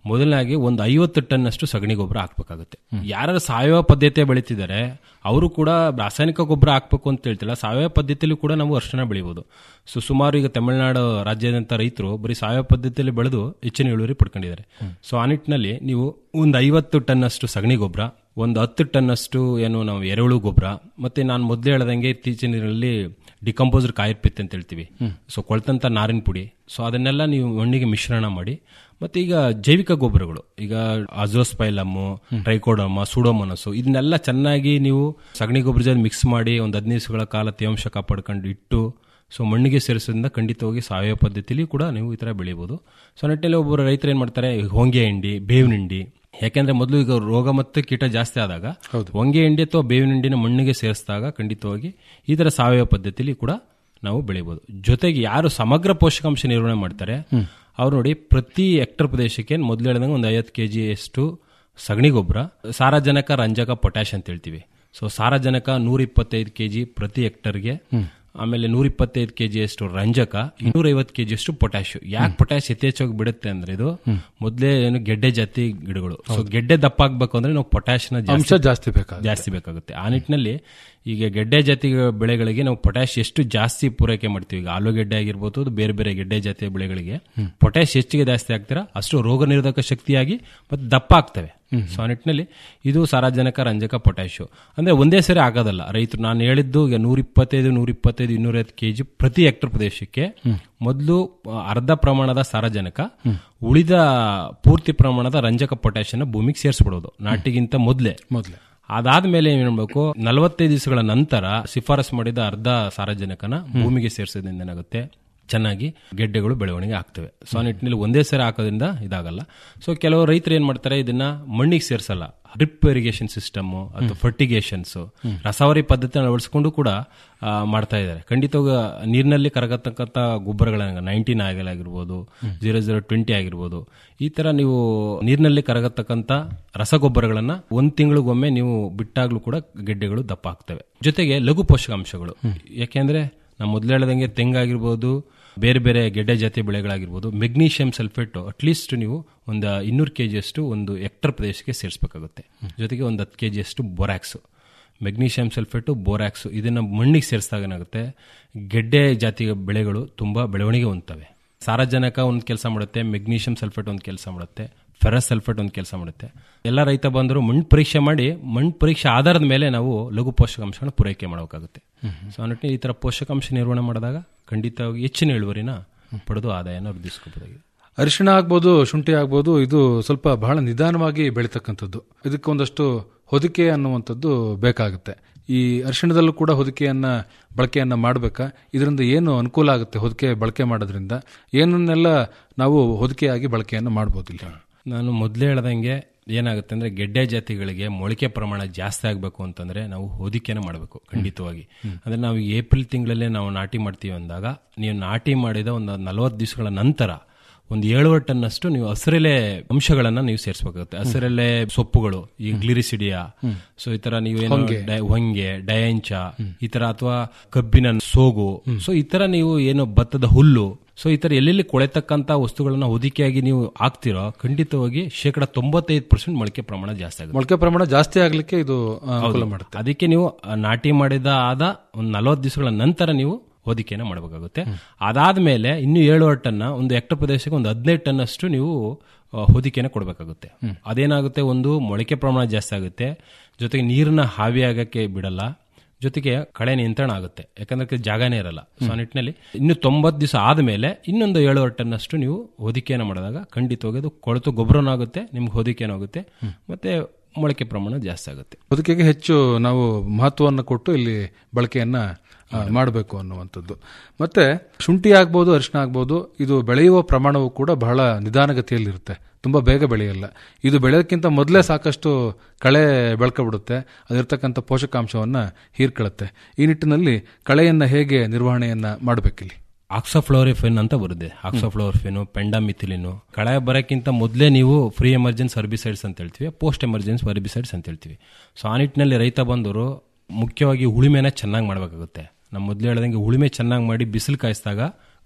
ಮೊದಲನಾಗಿ ಒಂದು ಐವತ್ತು ಟನ್ ಅಷ್ಟು ಸಗಣಿ ಗೊಬ್ಬರ ಹಾಕ್ಬೇಕಾಗುತ್ತೆ ಯಾರು ಸಾವಯವ ಪದ್ಧತಿ ಬೆಳೀತಿದ್ದಾರೆ ಅವರು ಕೂಡ ರಾಸಾಯನಿಕ ಗೊಬ್ಬರ ಹಾಕ್ಬೇಕು ಅಂತ ಹೇಳ್ತಿಲ್ಲ ಸಾವಯವ ಪದ್ಧತಿಯಲ್ಲಿ ಕೂಡ ನಾವು ಅರ್ಶನ ಬೆಳಿಬಹುದು ಸೊ ಸುಮಾರು ಈಗ ತಮಿಳುನಾಡು ರಾಜ್ಯಾದ್ಯಂತ ರೈತರು ಬರೀ ಸಾವಯವ ಪದ್ಧತಿಯಲ್ಲಿ ಬೆಳೆದು ಹೆಚ್ಚಿನ ಇಳುವರಿ ಪಡ್ಕೊಂಡಿದ್ದಾರೆ ಸೊ ಆ ನಿಟ್ಟಿನಲ್ಲಿ ನೀವು ಒಂದು ಐವತ್ತು ಟನ್ ಅಷ್ಟು ಸಗಣಿ ಗೊಬ್ಬರ ಒಂದು ಹತ್ತು ಟನ್ ಅಷ್ಟು ಏನು ನಾವು ಎರೆಹುಳು ಗೊಬ್ಬರ ಮತ್ತೆ ನಾನು ಮೊದಲೇ ಹೇಳ್ದಂಗೆ ಇತ್ತೀಚಿನ ದಿನಗಳಲ್ಲಿ ಡಿಕಂಪೋಸ್ಡ್ ಕಾಯಿರ್ಪಿತ್ ಅಂತ ಹೇಳ್ತೀವಿ ಸೊ ಕೊಳ್ತಂತ ನಾರಿನ ಪುಡಿ ಸೊ ಅದನ್ನೆಲ್ಲ ನೀವು ಮಣ್ಣಿಗೆ ಮಿಶ್ರಣ ಮಾಡಿ ಮತ್ತೆ ಈಗ ಜೈವಿಕ ಗೊಬ್ಬರಗಳು ಈಗ ಅಜೋಸ್ಪೈಲಮ್ಮು ಟ್ರೈಕೋಡಮ ಸೂಡೋಮನಸ್ಸು ಇದನ್ನೆಲ್ಲ ಚೆನ್ನಾಗಿ ನೀವು ಸಗಣಿ ಗೊಬ್ಬರ ಜೊತೆ ಮಿಕ್ಸ್ ಮಾಡಿ ಒಂದು ಹದಿನೈದು ದಿವಸಗಳ ಕಾಲ ತೇವಾಂಶ ಕಾಪಾಡ್ಕೊಂಡು ಇಟ್ಟು ಸೊ ಮಣ್ಣಿಗೆ ಸೇರಿಸೋದ್ರಿಂದ ಖಂಡಿತವಾಗಿ ಸಾವಯವ ಪದ್ಧತಿಲಿ ಕೂಡ ನೀವು ಈ ಥರ ಬೆಳಿಬೋದು ಸೊ ನಿಟ್ಟಿನಲ್ಲಿ ಒಬ್ಬರು ರೈತರು ಏನು ಮಾಡ್ತಾರೆ ಹೊಂಗೆ ಹಿಂಡಿ ಬೇವಿನ ಹಿಂಡಿ ಯಾಕೆಂದ್ರೆ ಮೊದಲು ಈಗ ರೋಗ ಮತ್ತು ಕೀಟ ಜಾಸ್ತಿ ಆದಾಗ ಹೊಂಗೆ ಹಿಂಡಿ ಅಥವಾ ಬೇವಿನ ಹಿಂಡಿನ ಮಣ್ಣಿಗೆ ಸೇರಿಸಿದಾಗ ಖಂಡಿತವಾಗಿ ಈ ಥರ ಸಾವಯವ ಪದ್ಧತಿಲಿ ಕೂಡ ನಾವು ಬೆಳಿಬೋದು ಜೊತೆಗೆ ಯಾರು ಸಮಗ್ರ ಪೋಷಕಾಂಶ ನಿರ್ವಹಣೆ ಮಾಡ್ತಾರೆ ಅವ್ರು ನೋಡಿ ಪ್ರತಿ ಹೆಕ್ಟರ್ ಪ್ರದೇಶಕ್ಕೆ ಮೊದಲು ಹೇಳಿದಂಗೆ ಒಂದು ಐವತ್ತು ಕೆ ಅಷ್ಟು ಸಗಣಿ ಗೊಬ್ಬರ ಸಾರಜನಕ ರಂಜಕ ಪೊಟ್ಯಾಶ್ ಅಂತ ಹೇಳ್ತೀವಿ ಸೊ ಸಾರಜನಕ ನೂರ ಇಪ್ಪತ್ತೈದು ಕೆಜಿ ಪ್ರತಿ ಹೆಕ್ಟರ್ಗೆ ಆಮೇಲೆ ನೂರ ಇಪ್ಪತ್ತೈದು ಕೆಜಿ ಅಷ್ಟು ರಂಜಕ ಇನ್ನೂರ ಐವತ್ತು ಕೆಜಿ ಅಷ್ಟು ಪೊಟ್ಯಾಶ್ ಯಾಕೆ ಪೊಟ್ಯಾಶ್ ಯಥೇಚ್ಛವಾಗಿ ಬಿಡುತ್ತೆ ಅಂದ್ರೆ ಇದು ಮೊದಲೇ ಏನು ಗೆಡ್ಡೆ ಜಾತಿ ಗಿಡಗಳು ಸೊ ಗೆಡ್ಡೆ ದಪ್ಪ ಆಗ್ಬೇಕು ಅಂದ್ರೆ ನಾವು ಪೊಟ್ಯಾಶ್ನ ಜಾಸ್ತಿ ಅಂಶ ಜಾಸ್ತಿ ಬೇಕಾಗುತ್ತೆ ಜಾಸ್ತಿ ಬೇಕಾಗುತ್ತೆ ಆ ನಿಟ್ಟಿನಲ್ಲಿ ಈಗ ಗೆಡ್ಡೆ ಜಾತಿ ಬೆಳೆಗಳಿಗೆ ನಾವು ಪೊಟ್ಯಾಶ್ ಎಷ್ಟು ಜಾಸ್ತಿ ಪೂರೈಕೆ ಮಾಡ್ತೀವಿ ಈಗ ಆಲೂಗೆಡ್ಡೆ ಆಗಿರ್ಬೋದು ಅದು ಬೇರೆ ಬೇರೆ ಗೆಡ್ಡೆ ಜಾತಿಯ ಬೆಳೆಗಳಿಗೆ ಪೊಟ್ಯಾಶ್ ಹೆಚ್ಚಿಗೆ ಜಾಸ್ತಿ ಆಗ್ತೀರಾ ಅಷ್ಟು ರೋಗ ನಿರೋಧಕ ಶಕ್ತಿಯಾಗಿ ಮತ್ತೆ ದಪ್ಪ ಆಗ್ತವೆ ಸೊ ಆ ನಿಟ್ಟಿನಲ್ಲಿ ಇದು ಸಾರಜನಕ ರಂಜಕ ಪೊಟ್ಯಾಶು ಅಂದ್ರೆ ಒಂದೇ ಸರಿ ಆಗೋದಲ್ಲ ರೈತರು ನಾನು ಹೇಳಿದ್ದು ಈಗ ನೂರ ಇಪ್ಪತ್ತೈದು ನೂರ ಇಪ್ಪತ್ತೈದು ಇನ್ನೂರೈವತ್ತು ಕೆಜಿ ಪ್ರತಿ ಹೆಕ್ಟರ್ ಪ್ರದೇಶಕ್ಕೆ ಮೊದಲು ಅರ್ಧ ಪ್ರಮಾಣದ ಸಾರಜನಕ ಉಳಿದ ಪೂರ್ತಿ ಪ್ರಮಾಣದ ರಂಜಕ ಪೊಟ್ಯಾಶ್ ಅನ್ನ ಭೂಮಿಗೆ ಸೇರಿಸ್ಬಿಡೋದು ನಾಟಿಗಿಂತ ಮೊದಲೇ ಮೊದಲೇ ಅದಾದ್ಮೇಲೆ ಏನ್ ಮಾಡ್ಬೇಕು ನಲವತ್ತೈದು ದಿವಸಗಳ ನಂತರ ಶಿಫಾರಸ್ ಮಾಡಿದ ಅರ್ಧ ಸಾರಜನಕನ ಭೂಮಿಗೆ ಸೇರಿಸೋದ್ರಿಂದ ಏನಾಗುತ್ತೆ ಚೆನ್ನಾಗಿ ಗೆಡ್ಡೆಗಳು ಬೆಳವಣಿಗೆ ಆಗ್ತವೆ ಸೊ ಆ ನಿಟ್ಟಿನಲ್ಲಿ ಒಂದೇ ಸರಿ ಹಾಕೋದ್ರಿಂದ ಇದಾಗಲ್ಲ ಸೊ ಕೆಲವು ರೈತರು ಏನ್ ಮಾಡ್ತಾರೆ ಇದನ್ನ ಮಣ್ಣಿಗೆ ಸೇರಿಸಲ್ಲ ಡ್ರಿಪ್ ಇರಿಗೇಷನ್ ಸಿಸ್ಟಮ್ ಅಥವಾ ಫರ್ಟಿಗೇಷನ್ಸ್ ರಸಾವರಿ ಪದ್ಧತಿ ಅಳವಡಿಸಿಕೊಂಡು ಕೂಡ ಆ, ಮಾಡ್ತಾ ಇದ್ದಾರೆ ಖಂಡಿತವಾಗ ನೀರಿನಲ್ಲಿ ಕರಗತಕ್ಕಂಥ ಗೊಬ್ಬರಗಳನ್ನ ನೈನ್ಟೀನ್ ಆಗಿರ್ಬೋದು ಜೀರೋ ಜೀರೋ ಟ್ವೆಂಟಿ ಆಗಿರ್ಬೋದು ಈ ತರ ನೀವು ನೀರಿನಲ್ಲಿ ಕರಗತಕ್ಕಂಥ ರಸಗೊಬ್ಬರಗಳನ್ನ ಒಂದ್ ತಿಂಗಳಿಗೊಮ್ಮೆ ನೀವು ಬಿಟ್ಟಾಗ್ಲೂ ಕೂಡ ಗೆಡ್ಡೆಗಳು ದಪ್ಪ ಆಗ್ತವೆ ಜೊತೆಗೆ ಲಘು ಪೋಷಕಾಂಶಗಳು ಯಾಕೆಂದ್ರೆ ನಾವು ಮೊದಲು ಹೇಳ್ದಂಗೆ ತೆಂಗಾಗಿರ್ಬೋದು ಬೇರೆ ಬೇರೆ ಗೆಡ್ಡೆ ಜಾತಿ ಬೆಳೆಗಳಾಗಿರ್ಬೋದು ಮೆಗ್ನೀಷಿಯಂ ಸಲ್ಫೇಟ್ ಅಟ್ಲೀಸ್ಟ್ ನೀವು ಒಂದು ಇನ್ನೂರು ಕೆ ಅಷ್ಟು ಒಂದು ಹೆಕ್ಟರ್ ಪ್ರದೇಶಕ್ಕೆ ಸೇರಿಸಬೇಕಾಗುತ್ತೆ ಜೊತೆಗೆ ಒಂದು ಹತ್ತು ಕೆ ಅಷ್ಟು ಬೋರಾಕ್ಸ್ ಮೆಗ್ನೀಷಿಯಂ ಸಲ್ಫೇಟು ಬೋರಾಕ್ಸ್ ಇದನ್ನ ಮಣ್ಣಿಗೆ ಸೇರಿಸಿದಾಗ ಏನಾಗುತ್ತೆ ಗೆಡ್ಡೆ ಜಾತಿಯ ಬೆಳೆಗಳು ತುಂಬಾ ಬೆಳವಣಿಗೆ ಹೊಂದ್ತವೆ ಸಾರಜನಕ ಒಂದು ಕೆಲಸ ಮಾಡುತ್ತೆ ಮೆಗ್ನೀಷಿಯಂ ಸಲ್ಫೇಟ್ ಒಂದು ಕೆಲಸ ಮಾಡುತ್ತೆ ಫೆರಸ್ ಸಲ್ಫೇಟ್ ಒಂದು ಕೆಲಸ ಮಾಡುತ್ತೆ ಎಲ್ಲ ರೈತ ಬಂದರು ಮಣ್ಣು ಪರೀಕ್ಷೆ ಮಾಡಿ ಮಣ್ಣು ಪರೀಕ್ಷೆ ಆಧಾರದ ಮೇಲೆ ನಾವು ಲಘು ಪೋಷಕಾಂಶಗಳನ್ನ ಪೂರೈಕೆ ಮಾಡಬೇಕಾಗುತ್ತೆ ಸೊ ಆ ನಿಟ್ಟಿನಲ್ಲಿ ಈ ಥರ ಪೋಷಕಾಂಶ ನಿರ್ವಹಣೆ ಮಾಡಿದಾಗ ಖಂಡಿತವಾಗಿ ಹೆಚ್ಚಿನ ಇಳುವರಿನ ಪಡೆದು ಆದಾಯನ ವೃದ್ಧಿಸ್ಕೋಬೋದಾಗಿದೆ ಅರಿಶಿಣ ಆಗ್ಬೋದು ಶುಂಠಿ ಆಗ್ಬೋದು ಇದು ಸ್ವಲ್ಪ ಬಹಳ ನಿಧಾನವಾಗಿ ಬೆಳೀತಕ್ಕಂಥದ್ದು ಇದಕ್ಕೊಂದಷ್ಟು ಹೊದಿಕೆ ಅನ್ನುವಂಥದ್ದು ಬೇಕಾಗುತ್ತೆ ಈ ಅರಿಶಿಣದಲ್ಲೂ ಕೂಡ ಹೊದಿಕೆಯನ್ನ ಬಳಕೆಯನ್ನ ಮಾಡಬೇಕಾ ಇದರಿಂದ ಏನು ಅನುಕೂಲ ಆಗುತ್ತೆ ಹೊದಿಕೆ ಬಳಕೆ ಮಾಡೋದ್ರಿಂದ ಏನನ್ನೆಲ್ಲ ನಾವು ಹೊದಿಕೆಯಾಗಿ ಬಳಕೆಯನ್ನು ಮಾಡ್ಬೋದು ಇಲ್ಲಿ ನಾನು ಮೊದಲೇ ಹೇಳ್ದಂಗೆ ಏನಾಗುತ್ತೆ ಅಂದ್ರೆ ಗೆಡ್ಡೆ ಜಾತಿಗಳಿಗೆ ಮೊಳಕೆ ಪ್ರಮಾಣ ಜಾಸ್ತಿ ಆಗಬೇಕು ಅಂತಂದ್ರೆ ನಾವು ಹೊದಿಕೆನ ಮಾಡಬೇಕು ಖಂಡಿತವಾಗಿ ಅಂದ್ರೆ ನಾವು ಏಪ್ರಿಲ್ ತಿಂಗಳಲ್ಲೇ ನಾವು ನಾಟಿ ಮಾಡ್ತೀವಿ ಅಂದಾಗ ನೀವು ನಾಟಿ ಮಾಡಿದ ಒಂದು ನಲವತ್ತು ದಿವಸಗಳ ನಂತರ ಒಂದು ಏಳುವರೆ ಟನ್ ಅಷ್ಟು ನೀವು ಹಸಿರೆಲೆ ಅಂಶಗಳನ್ನ ನೀವು ಸೇರಿಸಬೇಕಾಗುತ್ತೆ ಹಸಿರೆಲೆ ಸೊಪ್ಪುಗಳು ಈ ಗ್ಲಿರಿಸಿಡಿಯಾ ಸೊ ಈ ತರ ನೀವು ಏನು ಡೈ- ಹೊಂಗೆ ಡಯಾಂಚ ಈ ತರ ಅಥವಾ ಕಬ್ಬಿನ ಸೋಗು ಸೊ ಈ ತರ ನೀವು ಏನು ಭತ್ತದ ಹುಲ್ಲು ಸೊ ಈ ತರ ಎಲ್ಲೆಲ್ಲಿ ಕೊಳೆತಕ್ಕಂತ ವಸ್ತುಗಳನ್ನ ಹೊದಿಕೆಯಾಗಿ ನೀವು ಹಾಕ್ತಿರೋ ಖಂಡಿತವಾಗಿ ಶೇಕಡ ತೊಂಬತ್ತೈದು ಪರ್ಸೆಂಟ್ ಮೊಳಕೆ ಪ್ರಮಾಣ ಜಾಸ್ತಿ ಆಗುತ್ತೆ ಮೊಳಕೆ ಪ್ರಮಾಣ ಜಾಸ್ತಿ ಆಗ್ಲಿಕ್ಕೆ ಇದು ಆ, ಅನುಕೂಲ ಮಾಡುತ್ತೆ ಅದಕ್ಕೆ ನೀವು ಆ, ನಾಟಿ ಮಾಡಿದ ಆದ ಒಂದು ನಲವತ್ತು ದಿವಸಗಳ ನಂತರ ನೀವು ಹೊದಿಕೆನ ಮಾಡಬೇಕಾಗುತ್ತೆ ಅದಾದ್ಮೇಲೆ ಇನ್ನು ಏಳುವರೆ ಟನ್ನ ಒಂದು ಹೆಕ್ಟರ್ ಪ್ರದೇಶಕ್ಕೆ ಒಂದು ಹದಿನೈದು ಟನ್ ಅಷ್ಟು ನೀವು ಆ, ಹೊದಿಕೆನ ಕೊಡಬೇಕಾಗುತ್ತೆ ಅದೇನಾಗುತ್ತೆ ಒಂದು ಮೊಳಕೆ ಪ್ರಮಾಣ ಜಾಸ್ತಿ ಆಗುತ್ತೆ ಜೊತೆಗೆ ನೀರನ್ನ ಹಾವಿಯಾಗಕ್ಕೆ ಬಿಡಲ್ಲ ಜೊತೆಗೆ ಕಳೆ ನಿಯಂತ್ರಣ ಆಗುತ್ತೆ ಯಾಕಂದ್ರೆ ಅದಕ್ಕೆ ಜಾಗನೇ ಇರಲ್ಲ ಸೊ ಆ ನಿಟ್ಟಿನಲ್ಲಿ ಇನ್ನು ತೊಂಬತ್ತು ದಿವಸ ಆದಮೇಲೆ ಇನ್ನೊಂದು ಏಳುವರೆ ಟನ್ ಅಷ್ಟು ನೀವು ಹೊದಿಕೆಯನ್ನು ಮಾಡಿದಾಗ ಖಂಡಿತವಾಗಿ ಅದು ಕೊಳೆತು ಗೊಬ್ಬರನೂ ಆಗುತ್ತೆ ನಿಮ್ಗೆ ಹೊದಿಕೆನೂ ಆಗುತ್ತೆ ಮತ್ತೆ ಮೊಳಕೆ ಪ್ರಮಾಣ ಜಾಸ್ತಿ ಆಗುತ್ತೆ ಹೊದಿಕೆಗೆ ಹೆಚ್ಚು ನಾವು ಮಹತ್ವವನ್ನು ಕೊಟ್ಟು ಇಲ್ಲಿ ಬಳಕೆಯನ್ನ ಮಾಡಬೇಕು ಅನ್ನುವಂಥದ್ದು ಮತ್ತೆ ಶುಂಠಿ ಆಗ್ಬೋದು ಅರಿಶಿಣ ಆಗ್ಬೋದು ಇದು ಬೆಳೆಯುವ ಪ್ರಮಾಣವು ಕೂಡ ಬಹಳ ನಿಧಾನಗತಿಯಲ್ಲಿರುತ್ತೆ ತುಂಬಾ ಬೇಗ ಬೆಳೆಯಲ್ಲ ಇದು ಬೆಳೆಯೋದಕ್ಕಿಂತ ಮೊದಲೇ ಸಾಕಷ್ಟು ಕಳೆ ಬೆಳ್ಕೊಬಿಡುತ್ತೆ ಅದಿರ್ತಕ್ಕಂಥ ಪೋಷಕಾಂಶವನ್ನ ಹೀರ್ಕೊಳ್ಳುತ್ತೆ ಈ ನಿಟ್ಟಿನಲ್ಲಿ ಕಳೆಯನ್ನ ಹೇಗೆ ನಿರ್ವಹಣೆಯನ್ನ ಮಾಡಬೇಕಿಲ್ಲಿ ಆಕ್ಸೋಫ್ಲೋರಿಫಿನ್ ಅಂತ ಬರುತ್ತೆ ಆಕ್ಸೋಫ್ಲೋರಿಫಿನ್ ಪೆಂಡಾಮಿಥಿಲಿನು ಕಳೆ ಬರೋಕ್ಕಿಂತ ಮೊದಲೇ ನೀವು ಫ್ರೀ ಎಮರ್ಜೆನ್ಸ್ ಹರ್ಬಿಸೈಡ್ಸ್ ಅಂತ ಹೇಳ್ತೀವಿ ಪೋಸ್ಟ್ ಎಮರ್ಜೆನ್ಸ್ ಹರ್ಬಿಸೈಡ್ಸ್ ಅಂತ ಹೇಳ್ತೀವಿ ಸೊ ಆ ನಿಟ್ಟಿನಲ್ಲಿ ರೈತ ಬಂದವರು ಮುಖ್ಯವಾಗಿ ಉಳುಮೆನ ಚೆನ್ನಾಗಿ ಮಾಡಬೇಕಾಗುತ್ತೆ ನಮ್ಮ ಮೊದಲು ಹೇಳ್ದಂಗೆ ಉಳುಮೆ ಚೆನ್ನಾಗಿ ಮಾಡಿ ಬಿಸಿಲು ಕಾಯಿಸಿದಾಗ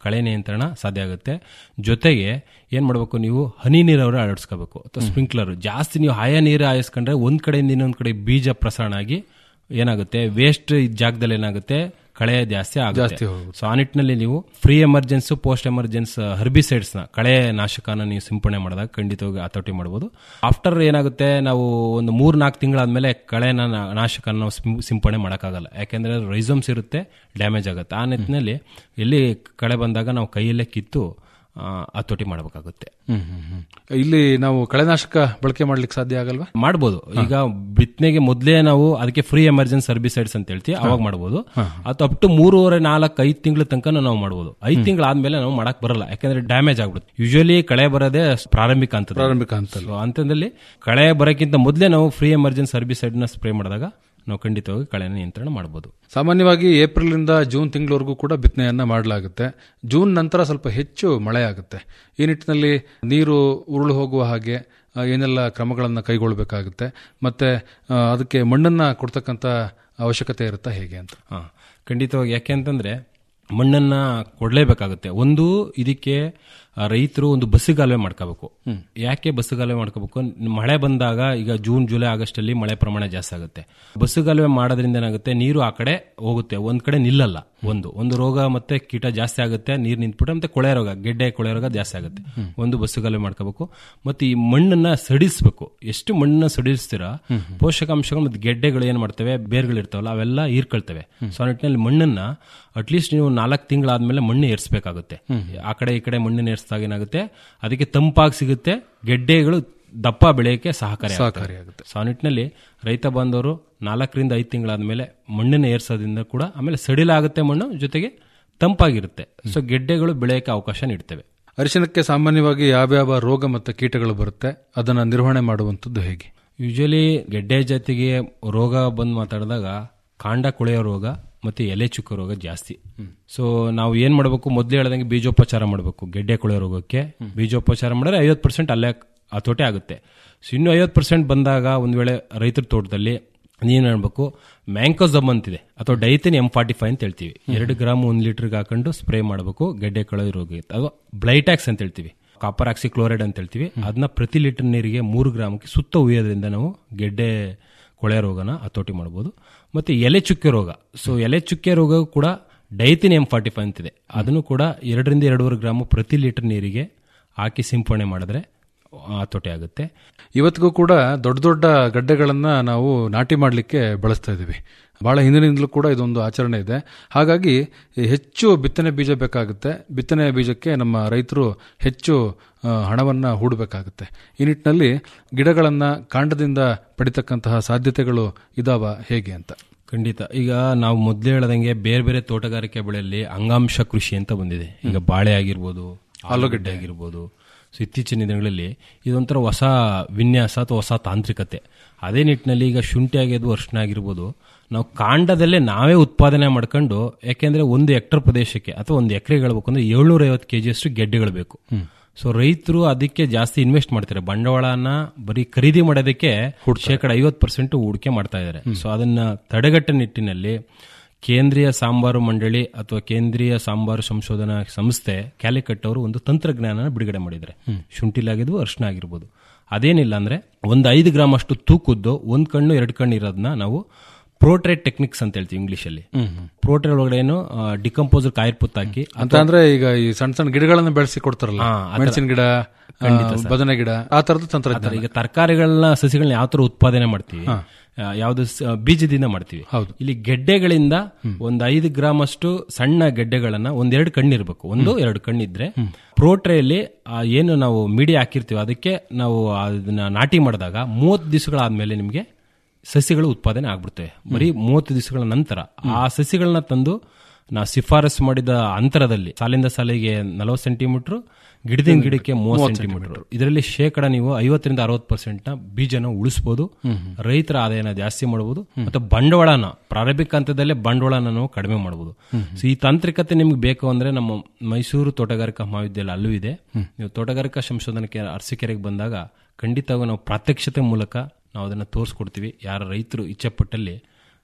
ಕಳೆ ನಿಯಂತ್ರಣ ಸಾಧ್ಯ ಆಗುತ್ತೆ ಜೊತೆಗೆ ಏನ್ ಮಾಡಬೇಕು ನೀವು ಹನಿ ನೀರಾವರಿ ಅಳವಡಿಸ್ಕೋಬೇಕು ಅಥವಾ ಸ್ಪ್ರಿಂಕ್ಲರ್ ಜಾಸ್ತಿ ನೀವು ಹಾಯ ನೀರು ಹಾಯಿಸ್ಕೊಂಡ್ರೆ ಒಂದ್ ಕಡೆಯಿಂದ ಇನ್ನೊಂದ್ ಕಡೆ ಬೀಜ ಪ್ರಸರಣ ಆಗಿ ಏನಾಗುತ್ತೆ ವೇಸ್ಟ್ ಜಾಗದಲ್ಲಿ ಏನಾಗುತ್ತೆ ಕಳೆ ಜಾಸ್ತಿ ಆಗುತ್ತೆ ಸೊ ಆ ನಿಟ್ಟಿನಲ್ಲಿ ನೀವು pre emergence post emergence herbicides ನ ಕಳೆ ನಾಶಕನ ನೀವು ಸಿಂಪಡಣೆ ಮಾಡಿದಾಗ ಖಂಡಿತವಾಗಿ ಹತೋಟಿ ಮಾಡಬಹುದು ಆಫ್ಟರ್ ಏನಾಗುತ್ತೆ ನಾವು ಒಂದು ಮೂರ್ ನಾಲ್ಕು ತಿಂಗಳಾದ್ಮೇಲೆ ಕಳೆನ ನಾ- ನಾಶಕನ ನಾವು ಸಿಂ- ಸಿಂಪಡಣೆ ಮಾಡೋಕ್ಕಾಗಲ್ಲ ಯಾಕೆಂದ್ರೆ ರೈಸೋಮ್ಸ್ ಇರುತ್ತೆ ಡ್ಯಾಮೇಜ್ ಆಗುತ್ತೆ ಆ ನಿಟ್ಟಿನಲ್ಲಿ ಎಲ್ಲಿ ಕಳೆ ಬಂದಾಗ ನಾವು ಕೈಯಲ್ಲೇ ಕಿತ್ತು ಆ, ಹತೋಟಿ ಮಾಡಬೇಕಾಗುತ್ತೆ ಹ್ಮ್ ಹ್ಮ್ ಹ್ಮ್. ಇಲ್ಲಿ ನಾವು ಕಳೆನಾಶಕ ಬಳಕೆ ಮಾಡ್ಲಿಕ್ಕೆ ಸಾಧ್ಯ ಆಗಲ್ವಾ ಮಾಡ್ಬೋದು ಈಗ ಬಿತ್ತನೆಗೆ ಮೊದಲೇ ನಾವು ಅದಕ್ಕೆ ಫ್ರೀ ಎಮರ್ಜೆನ್ಸಿ ಸರ್ಬಿಸೈಡ್ಸ್ ಅಂತ ಹೇಳ್ತೀವಿ ಅವಾಗ ಮಾಡ್ಬೋದು ಅಥವಾ ಅಪ್ ಟು ಮೂರುವರೆ ನಾಲ್ಕು ಐದು ತಿಂಗಳ ತನಕ ನಾವು ಮಾಡ್ಬೋದು ಐದು ತಿಂಗಳಾದ್ಮೇಲೆ ನಾವು ಮಾಡಕ್ ಬರಲ್ಲ ಯಾಕಂದ್ರೆ ಡ್ಯಾಮೇಜ್ ಆಗ್ಬಿಡುತ್ತೆ ಯೂಶಲಿ ಕಳೆ ಬರೋದೇ ಪ್ರಾರಂಭಿಕ ಹಂತದಲ್ಲಿ ಪ್ರಾರಂಭಿಕ ಹಂತ So, ಹಂತದಲ್ಲಿ ಕಳೆ ಬರೋಕ್ಕಿಂತ ಮೊದಲೇ ನಾವು ಫ್ರೀ ಎಮರ್ಜೆನ್ಸಿ ಸರ್ಬಿಸೈಡ್ ನ ಸ್ಪ್ರೇ ಮಾಡಿದಾಗ ನಾವು ಖಂಡಿತವಾಗಿ ಕಳೆನ ನಿಯಂತ್ರಣ ಮಾಡಬಹುದು ಸಾಮಾನ್ಯವಾಗಿ ಏಪ್ರಿಲ್ ಇಂದ ಜೂನ್ ತಿಂಗಳವರೆಗೂ ಕೂಡ ಬಿತ್ತನೆಯನ್ನ ಮಾಡಲಾಗುತ್ತೆ ಜೂನ್ ನಂತರ ಸ್ವಲ್ಪ ಹೆಚ್ಚು ಮಳೆ ಆಗುತ್ತೆ ಈ ನಿಟ್ಟಿನಲ್ಲಿ ನೀರು ಉರುಳು ಹೋಗುವ ಹಾಗೆ ಆ, ಏನೆಲ್ಲ ಕ್ರಮಗಳನ್ನು ಕೈಗೊಳ್ಳಬೇಕಾಗುತ್ತೆ ಮತ್ತೆ ಆ, ಅದಕ್ಕೆ ಮಣ್ಣನ್ನ ಕೊಡ್ತಕ್ಕಂಥ ಅವಶ್ಯಕತೆ ಇರುತ್ತಾ ಹೇಗೆ ಅಂತ ಹಾ ಖಂಡಿತವಾಗಿ ಯಾಕೆ ಅಂತಂದ್ರೆ ಮಣ್ಣನ್ನ ಕೊಡ್ಲೇಬೇಕಾಗುತ್ತೆ ಒಂದು ಇದಕ್ಕೆ ಆ, ರೈತರು ಒಂದು ಬಸ್ಸುಗಾಲುವೆ ಮಾಡ್ಕೋಬೇಕು ಯಾಕೆ ಬಸ್ಸುಗಾಲುವೆ ಮಾಡ್ಕೋಬೇಕು ಮಳೆ ಬಂದಾಗ ಈಗ ಜೂನ್ ಜುಲೈ ಆಗಸ್ಟ್ ಅಲ್ಲಿ ಮಳೆ ಪ್ರಮಾಣ ಜಾಸ್ತಿ ಆಗುತ್ತೆ ಬಸ್ಸುಗಾಲುವೆ ಮಾಡೋದ್ರಿಂದ ಏನಾಗುತ್ತೆ ನೀರು ಆ ಕಡೆ ಹೋಗುತ್ತೆ ಒಂದ್ ಕಡೆ ನಿಲ್ಲಲ್ಲ ಒಂದು ಒಂದು ರೋಗ ಮತ್ತೆ ಕೀಟ ಜಾಸ್ತಿ ಆಗುತ್ತೆ ನೀರು ನಿಂತ್ಬಿಟ್ಟು ಮತ್ತೆ ಕೊಳೆ ರೋಗ ಗೆಡ್ಡೆ ಕೊಳೆ ರೋಗ ಜಾಸ್ತಿ ಆಗುತ್ತೆ ಒಂದು ಬಸ್ಸುಗಾಲುವೆ ಮಾಡ್ಕೋಬೇಕು ಮತ್ತೆ ಈ ಮಣ್ಣನ್ನ ಸಡಿಲಿಸ್ಬೇಕು ಎಷ್ಟು ಮಣ್ಣನ್ನ ಸಡಿಲಿಸ್ತೀರಾ ಪೋಷಕಾಂಶಗಳು ಮತ್ತೆ ಗೆಡ್ಡೆಗಳು ಏನ್ ಮಾಡ್ತವೆ ಬೇರ್ಗಳು ಇರ್ತಾವಲ್ಲ ಅವೆಲ್ಲ ಹೀರ್ಕೊಳ್ತವೆ ಸೊ ಆ ನಿಟ್ಟಿನಲ್ಲಿ ಮಣ್ಣನ್ನ ಅಟ್ಲೀಸ್ಟ್ ನೀವು ನಾಲ್ಕು ತಿಂಗಳಾದ್ಮೇಲೆ ಮಣ್ಣು ಏರ್ಸ್ಬೇಕಾಗುತ್ತೆ ಆ ಕಡೆ ಈ ಕಡೆ ಮಣ್ಣನ್ನು ಏರ್ಸಿದಾಗ ಏನಾಗುತ್ತೆ ಅದಕ್ಕೆ ತಂಪಾಗಿ ಸಿಗುತ್ತೆ ಗೆಡ್ಡೆಗಳು ದಪ್ಪ ಬೆಳೆಯಕ್ಕೆ ಸಹಕಾರಿ ಸಹಕಾರಿಯಾಗುತ್ತೆ ಸೊ ಆ ನಿಟ್ಟಿನಲ್ಲಿ ರೈತ ಬಾಂಧವರು ನಾಲ್ಕರಿಂದ ಐದು ತಿಂಗಳಾದ್ಮೇಲೆ ಮಣ್ಣನ್ನು ಏರ್ಸೋದ್ರಿಂದ ಕೂಡ ಆಮೇಲೆ ಸಡಿಲಾಗುತ್ತೆ ಮಣ್ಣು ಜೊತೆಗೆ ತಂಪಾಗಿರುತ್ತೆ ಸೊ ಗೆಡ್ಡೆಗಳು ಬೆಳೆಯಕ್ಕೆ ಅವಕಾಶ ನೀಡ್ತವೆ ಅರಿಶಿನಕ್ಕೆ ಸಾಮಾನ್ಯವಾಗಿ ಯಾವ್ಯಾವ ರೋಗ ಮತ್ತು ಕೀಟಗಳು ಬರುತ್ತೆ ಅದನ್ನ ನಿರ್ವಹಣೆ ಮಾಡುವಂಥದ್ದು ಹೇಗೆ ಯೂಶಲಿ ಗೆಡ್ಡೆ ಜಾತಿಗೆ ರೋಗ ಬಂದು ಮಾತಾಡಿದಾಗ ಕಾಂಡ ಕೊಳೆಯೋ ರೋಗ ಮತ್ತೆ ಎಲೆ ಚುಕ್ಕ ರೋಗ ಜಾಸ್ತಿ ಸೊ ನಾವು ಏನ್ ಮಾಡಬೇಕು ಮೊದಲೇ ಹೇಳ್ದಂಗೆ ಬೀಜೋಪಚಾರ ಮಾಡಬೇಕು ಗೆಡ್ಡೆ ಕೊಳೆಯೋ ರೋಗಕ್ಕೆ ಬೀಜೋಪಚಾರ ಮಾಡಿದ್ರೆ ಐವತ್ತು ಪರ್ಸೆಂಟ್ ಅಲ್ಲೇ ಹತೋಟಿ ಆಗುತ್ತೆ ಸೊ ಇನ್ನು ಐವತ್ತು ಪರ್ಸೆಂಟ್ ಬಂದಾಗ ಒಂದ್ ವೇಳೆ ರೈತರ ತೋಟದಲ್ಲಿ ನೀನ್ ಹೇಳ್ಬೇಕು ಮ್ಯಾಂಕೋಸಮ್ ಅಂತಿದೆ ಅಥವಾ ಡೈತಿನ್ ಎಂ ಫಾರ್ಟಿ ಫೈವ್ ಅಂತ ಹೇಳ್ತೀವಿ ಎರಡು ಗ್ರಾಮ್ ಒಂದ್ ಲೀಟರ್ಗೆ ಹಾಕೊಂಡು ಸ್ಪ್ರೇ ಮಾಡಬೇಕು ಗೆಡ್ಡೆ ಕೊಳೆಯೋ ರೋಗ ಅಥವಾ ಬ್ಲೈಟ್ಯಾಕ್ಸ್ ಅಂತ ಹೇಳ್ತೀವಿ ಕಾಪರ್ ಆಕ್ಸಿ ಕ್ಲೋರೈಡ್ ಅಂತ ಹೇಳ್ತೀವಿ ಅದನ್ನ ಪ್ರತಿ ಲೀಟರ್ ನೀರಿಗೆ ಮೂರು ಗ್ರಾಮಕ್ಕೆ ಸುತ್ತ ಉಯ್ಯೋದ್ರಿಂದ ನಾವು ಗೆಡ್ಡೆ ಕೊಳೆ ರೋಗನ ಹತೋಟಿ ಮಾಡ್ಬೋದು ಮತ್ತೆ ಎಲೆ ಚುಕ್ಕೆ ರೋಗ ಸೊ ಎಲೆ ಚುಕ್ಕೆ ರೋಗ ಕೂಡ ಡೈತಿನ್ ಎಂ ಫಾರ್ಟಿ ಫೈವ್ ಅಂತಿದೆ ಅದನ್ನು ಕೂಡ ಎರಡರಿಂದ ಎರಡೂವರೆ ಗ್ರಾಮ್ ಪ್ರತಿ ಲೀಟರ್ ನೀರಿಗೆ ಹಾಕಿ ಸಿಂಪಡಣೆ ಮಾಡಿದ್ರೆ ಹತೋಟಿ ಆಗುತ್ತೆ ಇವತ್ತಿಗೂ ಕೂಡ ದೊಡ್ಡ ದೊಡ್ಡ ಗಡ್ಡೆಗಳನ್ನ ನಾವು ನಾಟಿ ಮಾಡಲಿಕ್ಕೆ ಬಳಸ್ತಾ ಇದ್ದೀವಿ ಬಹಳ ಹಿಂದಿನಿಂದಲೂ ಕೂಡ ಇದೊಂದು ಆಚರಣೆ ಇದೆ ಹಾಗಾಗಿ ಈ ಹೆಚ್ಚು ಬಿತ್ತನೆ ಬೀಜ ಬೇಕಾಗುತ್ತೆ ಬಿತ್ತನೆ ಬೀಜಕ್ಕೆ ನಮ್ಮ ರೈತರು ಹೆಚ್ಚು ಆ, ಹಣವನ್ನ ಹೂಡಬೇಕಾಗುತ್ತೆ ಈ ನಿಟ್ಟಿನಲ್ಲಿ ಗಿಡಗಳನ್ನ ಕಾಂಡದಿಂದ ಪಡಿತಕ್ಕಂತಹ ಸಾಧ್ಯತೆಗಳು ಇದಾವ ಹೇಗೆ ಅಂತ ಖಂಡಿತ ಈಗ ನಾವು ಮೊದಲೇ ಹೇಳದಂಗೆ ಬೇರೆ ಬೇರೆ ತೋಟಗಾರಿಕೆ ಬೆಳೆಯಲ್ಲಿ ಅಂಗಾಂಶ ಕೃಷಿ ಅಂತ ಬಂದಿದೆ ಈಗ ಬಾಳೆ ಆಗಿರ್ಬೋದು ಆಲೂಗಡ್ಡೆ ಆಗಿರ್ಬೋದು ಸೊ ಇತ್ತೀಚಿನ ದಿನಗಳಲ್ಲಿ ಇದೊಂಥರ ಹೊಸ ವಿನ್ಯಾಸ ಅಥವಾ ಹೊಸ ತಾಂತ್ರಿಕತೆ ಅದೇ ನಿಟ್ಟಿನಲ್ಲಿ ಈಗ ಶುಂಠಿ ಆಗಿರ್ಬೋದು ಅರ್ಶಿನ ಆಗಿರ್ಬೋದು ನಾವು ಕಾಂಡದಲ್ಲೇ ನಾವೇ ಉತ್ಪಾದನೆ ಮಾಡ್ಕೊಂಡು ಯಾಕೆಂದ್ರೆ ಒಂದು ಹೆಕ್ಟರ್ ಪ್ರದೇಶಕ್ಕೆ ಅಥವಾ ಒಂದು ಎಕರೆಗೆ ಹೇಳ್ಬೇಕು ಅಂದ್ರೆ ಏಳ್ನೂರ ಐವತ್ತು ಕೆಜಿ ಅಷ್ಟು ಗೆಡ್ಡೆಗಳು ಬೇಕು ಸೊ ರೈತರು ಅದಕ್ಕೆ ಜಾಸ್ತಿ ಇನ್ವೆಸ್ಟ್ ಮಾಡ್ತಾರೆ ಬಂಡವಾಳನ ಬರೀ ಖರೀದಿ ಮಾಡೋದಕ್ಕೆ ಶೇಕಡ ಐವತ್ತು ಪರ್ಸೆಂಟ್ ಹೂಡಿಕೆ ಮಾಡ್ತಾ ಇದ್ದಾರೆ ಸೊ ಅದನ್ನ ತಡೆಗಟ್ಟ ನಿಟ್ಟಿನಲ್ಲಿ ಕೇಂದ್ರೀಯ ಸಾಂಬಾರು ಮಂಡಳಿ ಅಥವಾ ಕೇಂದ್ರೀಯ ಸಾಂಬಾರು ಸಂಶೋಧನಾ ಸಂಸ್ಥೆ ಕ್ಯಾಲಿಕಟ್ ಅವರು ಒಂದು ತಂತ್ರಜ್ಞಾನ ಬಿಡುಗಡೆ ಮಾಡಿದ್ದಾರೆ ಶುಂಠಿಲಾಗಿದ್ವು ಅರ್ಶನ ಆಗಿರ್ಬೋದು ಅದೇನಿಲ್ಲ ಅಂದ್ರೆ ಒಂದು ಐದು ಗ್ರಾಮ್ ಅಷ್ಟು ತೂಕದ್ದು ಒಂದ್ ಕಣ್ಣು ಎರಡು ಕಣ್ಣು ಇರೋದನ್ನ ನಾವು ಪ್ರೋಟ್ರೇಟ್ ಟೆಕ್ನಿಕ್ಸ್ ಅಂತ ಹೇಳ್ತೀವಿ ಇಂಗ್ಲಿಷ್ ಅಲ್ಲಿ ಪ್ರೋಟ್ರೇಟ್ ಒಳಗಡೆ ಏನು ಡಿಕಂಪೋಸರ್ ಕಾಯಿರ್ ಪುತ್ತ ಹಾಕಿ ಅಂತ ಅಂದ್ರೆ ಈಗ ಈ ಸಣ್ಣ ಸಣ್ಣ ಗಿಡಗಳನ್ನ ಬೆಳೆಸಿ ಕೊಡ್ತಾರಲ್ಲ ಮೆಣಸಿನ ಗಿಡ ಆ, ಬದನೆ ಗಿಡ ಆ ತರದ ತಂತ್ರಜ್ಞಾನ ಈಗ ತರಕಾರಿಗಳನ್ನ ಸಸಿಗಳನ್ನ ಯಾವ ತರ ಉತ್ಪಾದನೆ ಮಾಡ್ತೀವಿ ಆ, ಯಾವ್ದು ಸ- ಬೀಜದಿಂದ ಮಾಡ್ತೀವಿ ಹೌದು. ಇಲ್ಲಿ ಗೆಡ್ಡೆಗಳಿಂದ ಒಂದ್ ಐದು ಗ್ರಾಮ್ ಅಷ್ಟು ಸಣ್ಣ ಗೆಡ್ಡೆಗಳನ್ನ ಒಂದೆರಡು ಕಣ್ಣಿರ್ಬೇಕು ಒಂದು ಎರಡು ಕಣ್ಣಿದ್ರೆ ಪ್ರೋಟ್ರೆಯಲ್ಲಿ ಆ ಏನು ನಾವು ಮೀಡಿಯಾ ಹಾಕಿರ್ತೀವಿ ಅದಕ್ಕೆ ನಾವು ಅದನ್ನ ನಾಟಿ ಮಾಡಿದಾಗ ಮೂವತ್ತು ದಿವಸಗಳಾದ್ಮೇಲೆ ನಿಮಗೆ ಸಸಿಗಳು ಉತ್ಪಾದನೆ ಆಗ್ಬಿಡ್ತವೆ ಬರೀ ಮೂವತ್ತು ದಿವಸಗಳ ನಂತರ ಆ ಸಸಿಗಳನ್ನ ತಂದು ನಾವು ಶಿಫಾರಸು ಮಾಡಿದ ಅಂತರದಲ್ಲಿ ಸಾಲಿಂದ ಸಾಲಿಗೆ ನಲವತ್ತು ಸೆಂಟಿಮೀಟರ್ ಗಿಡದಿಂದ ಗಿಡಕ್ಕೆ ಮೂವತ್ತು ಸೆಂಟಿಮೀಟರ್ ಇದರಲ್ಲಿ ಶೇಕಡ ನೀವು ಐವತ್ತರಿಂದ ಅರವತ್ತು ಪರ್ಸೆಂಟ್ ನ ಬೀಜನ ಉಳಿಸಬಹುದು ರೈತರ ಆದಾಯನ ಜಾಸ್ತಿ ಮಾಡಬಹುದು ಮತ್ತೆ ಬಂಡವಾಳನ ಪ್ರಾರಂಭಿಕ ಹಂತದಲ್ಲೇ ಬಂಡವಾಳನ ನಾವು ಕಡಿಮೆ ಮಾಡಬಹುದು ಸೊ ಈ ತಾಂತ್ರಿಕತೆ ನಿಮ್ಗೆ ಬೇಕು ಅಂದ್ರೆ ನಮ್ಮ ಮೈಸೂರು ತೋಟಗಾರಿಕಾ ಮಹಾವಿದ್ಯಾಲಯ ಅಲ್ಲೂ ಇದೆ ನೀವು ತೋಟಗಾರಿಕಾ ಸಂಶೋಧನಾ ಕೇಂದ್ರ ಅರಸೀಕೆರೆಗೆ ಬಂದಾಗ ಖಂಡಿತವಾಗಿ ನಾವು ಪ್ರಾತ್ಯಕ್ಷತೆ ಮೂಲಕ ನಾವು ಅದನ್ನ ತೋರಿಸ್ಕೊಡ್ತೀವಿ ಯಾರ ರೈತರು ಇಚ್ಛೆ ಪಟ್ಟಲ್ಲಿ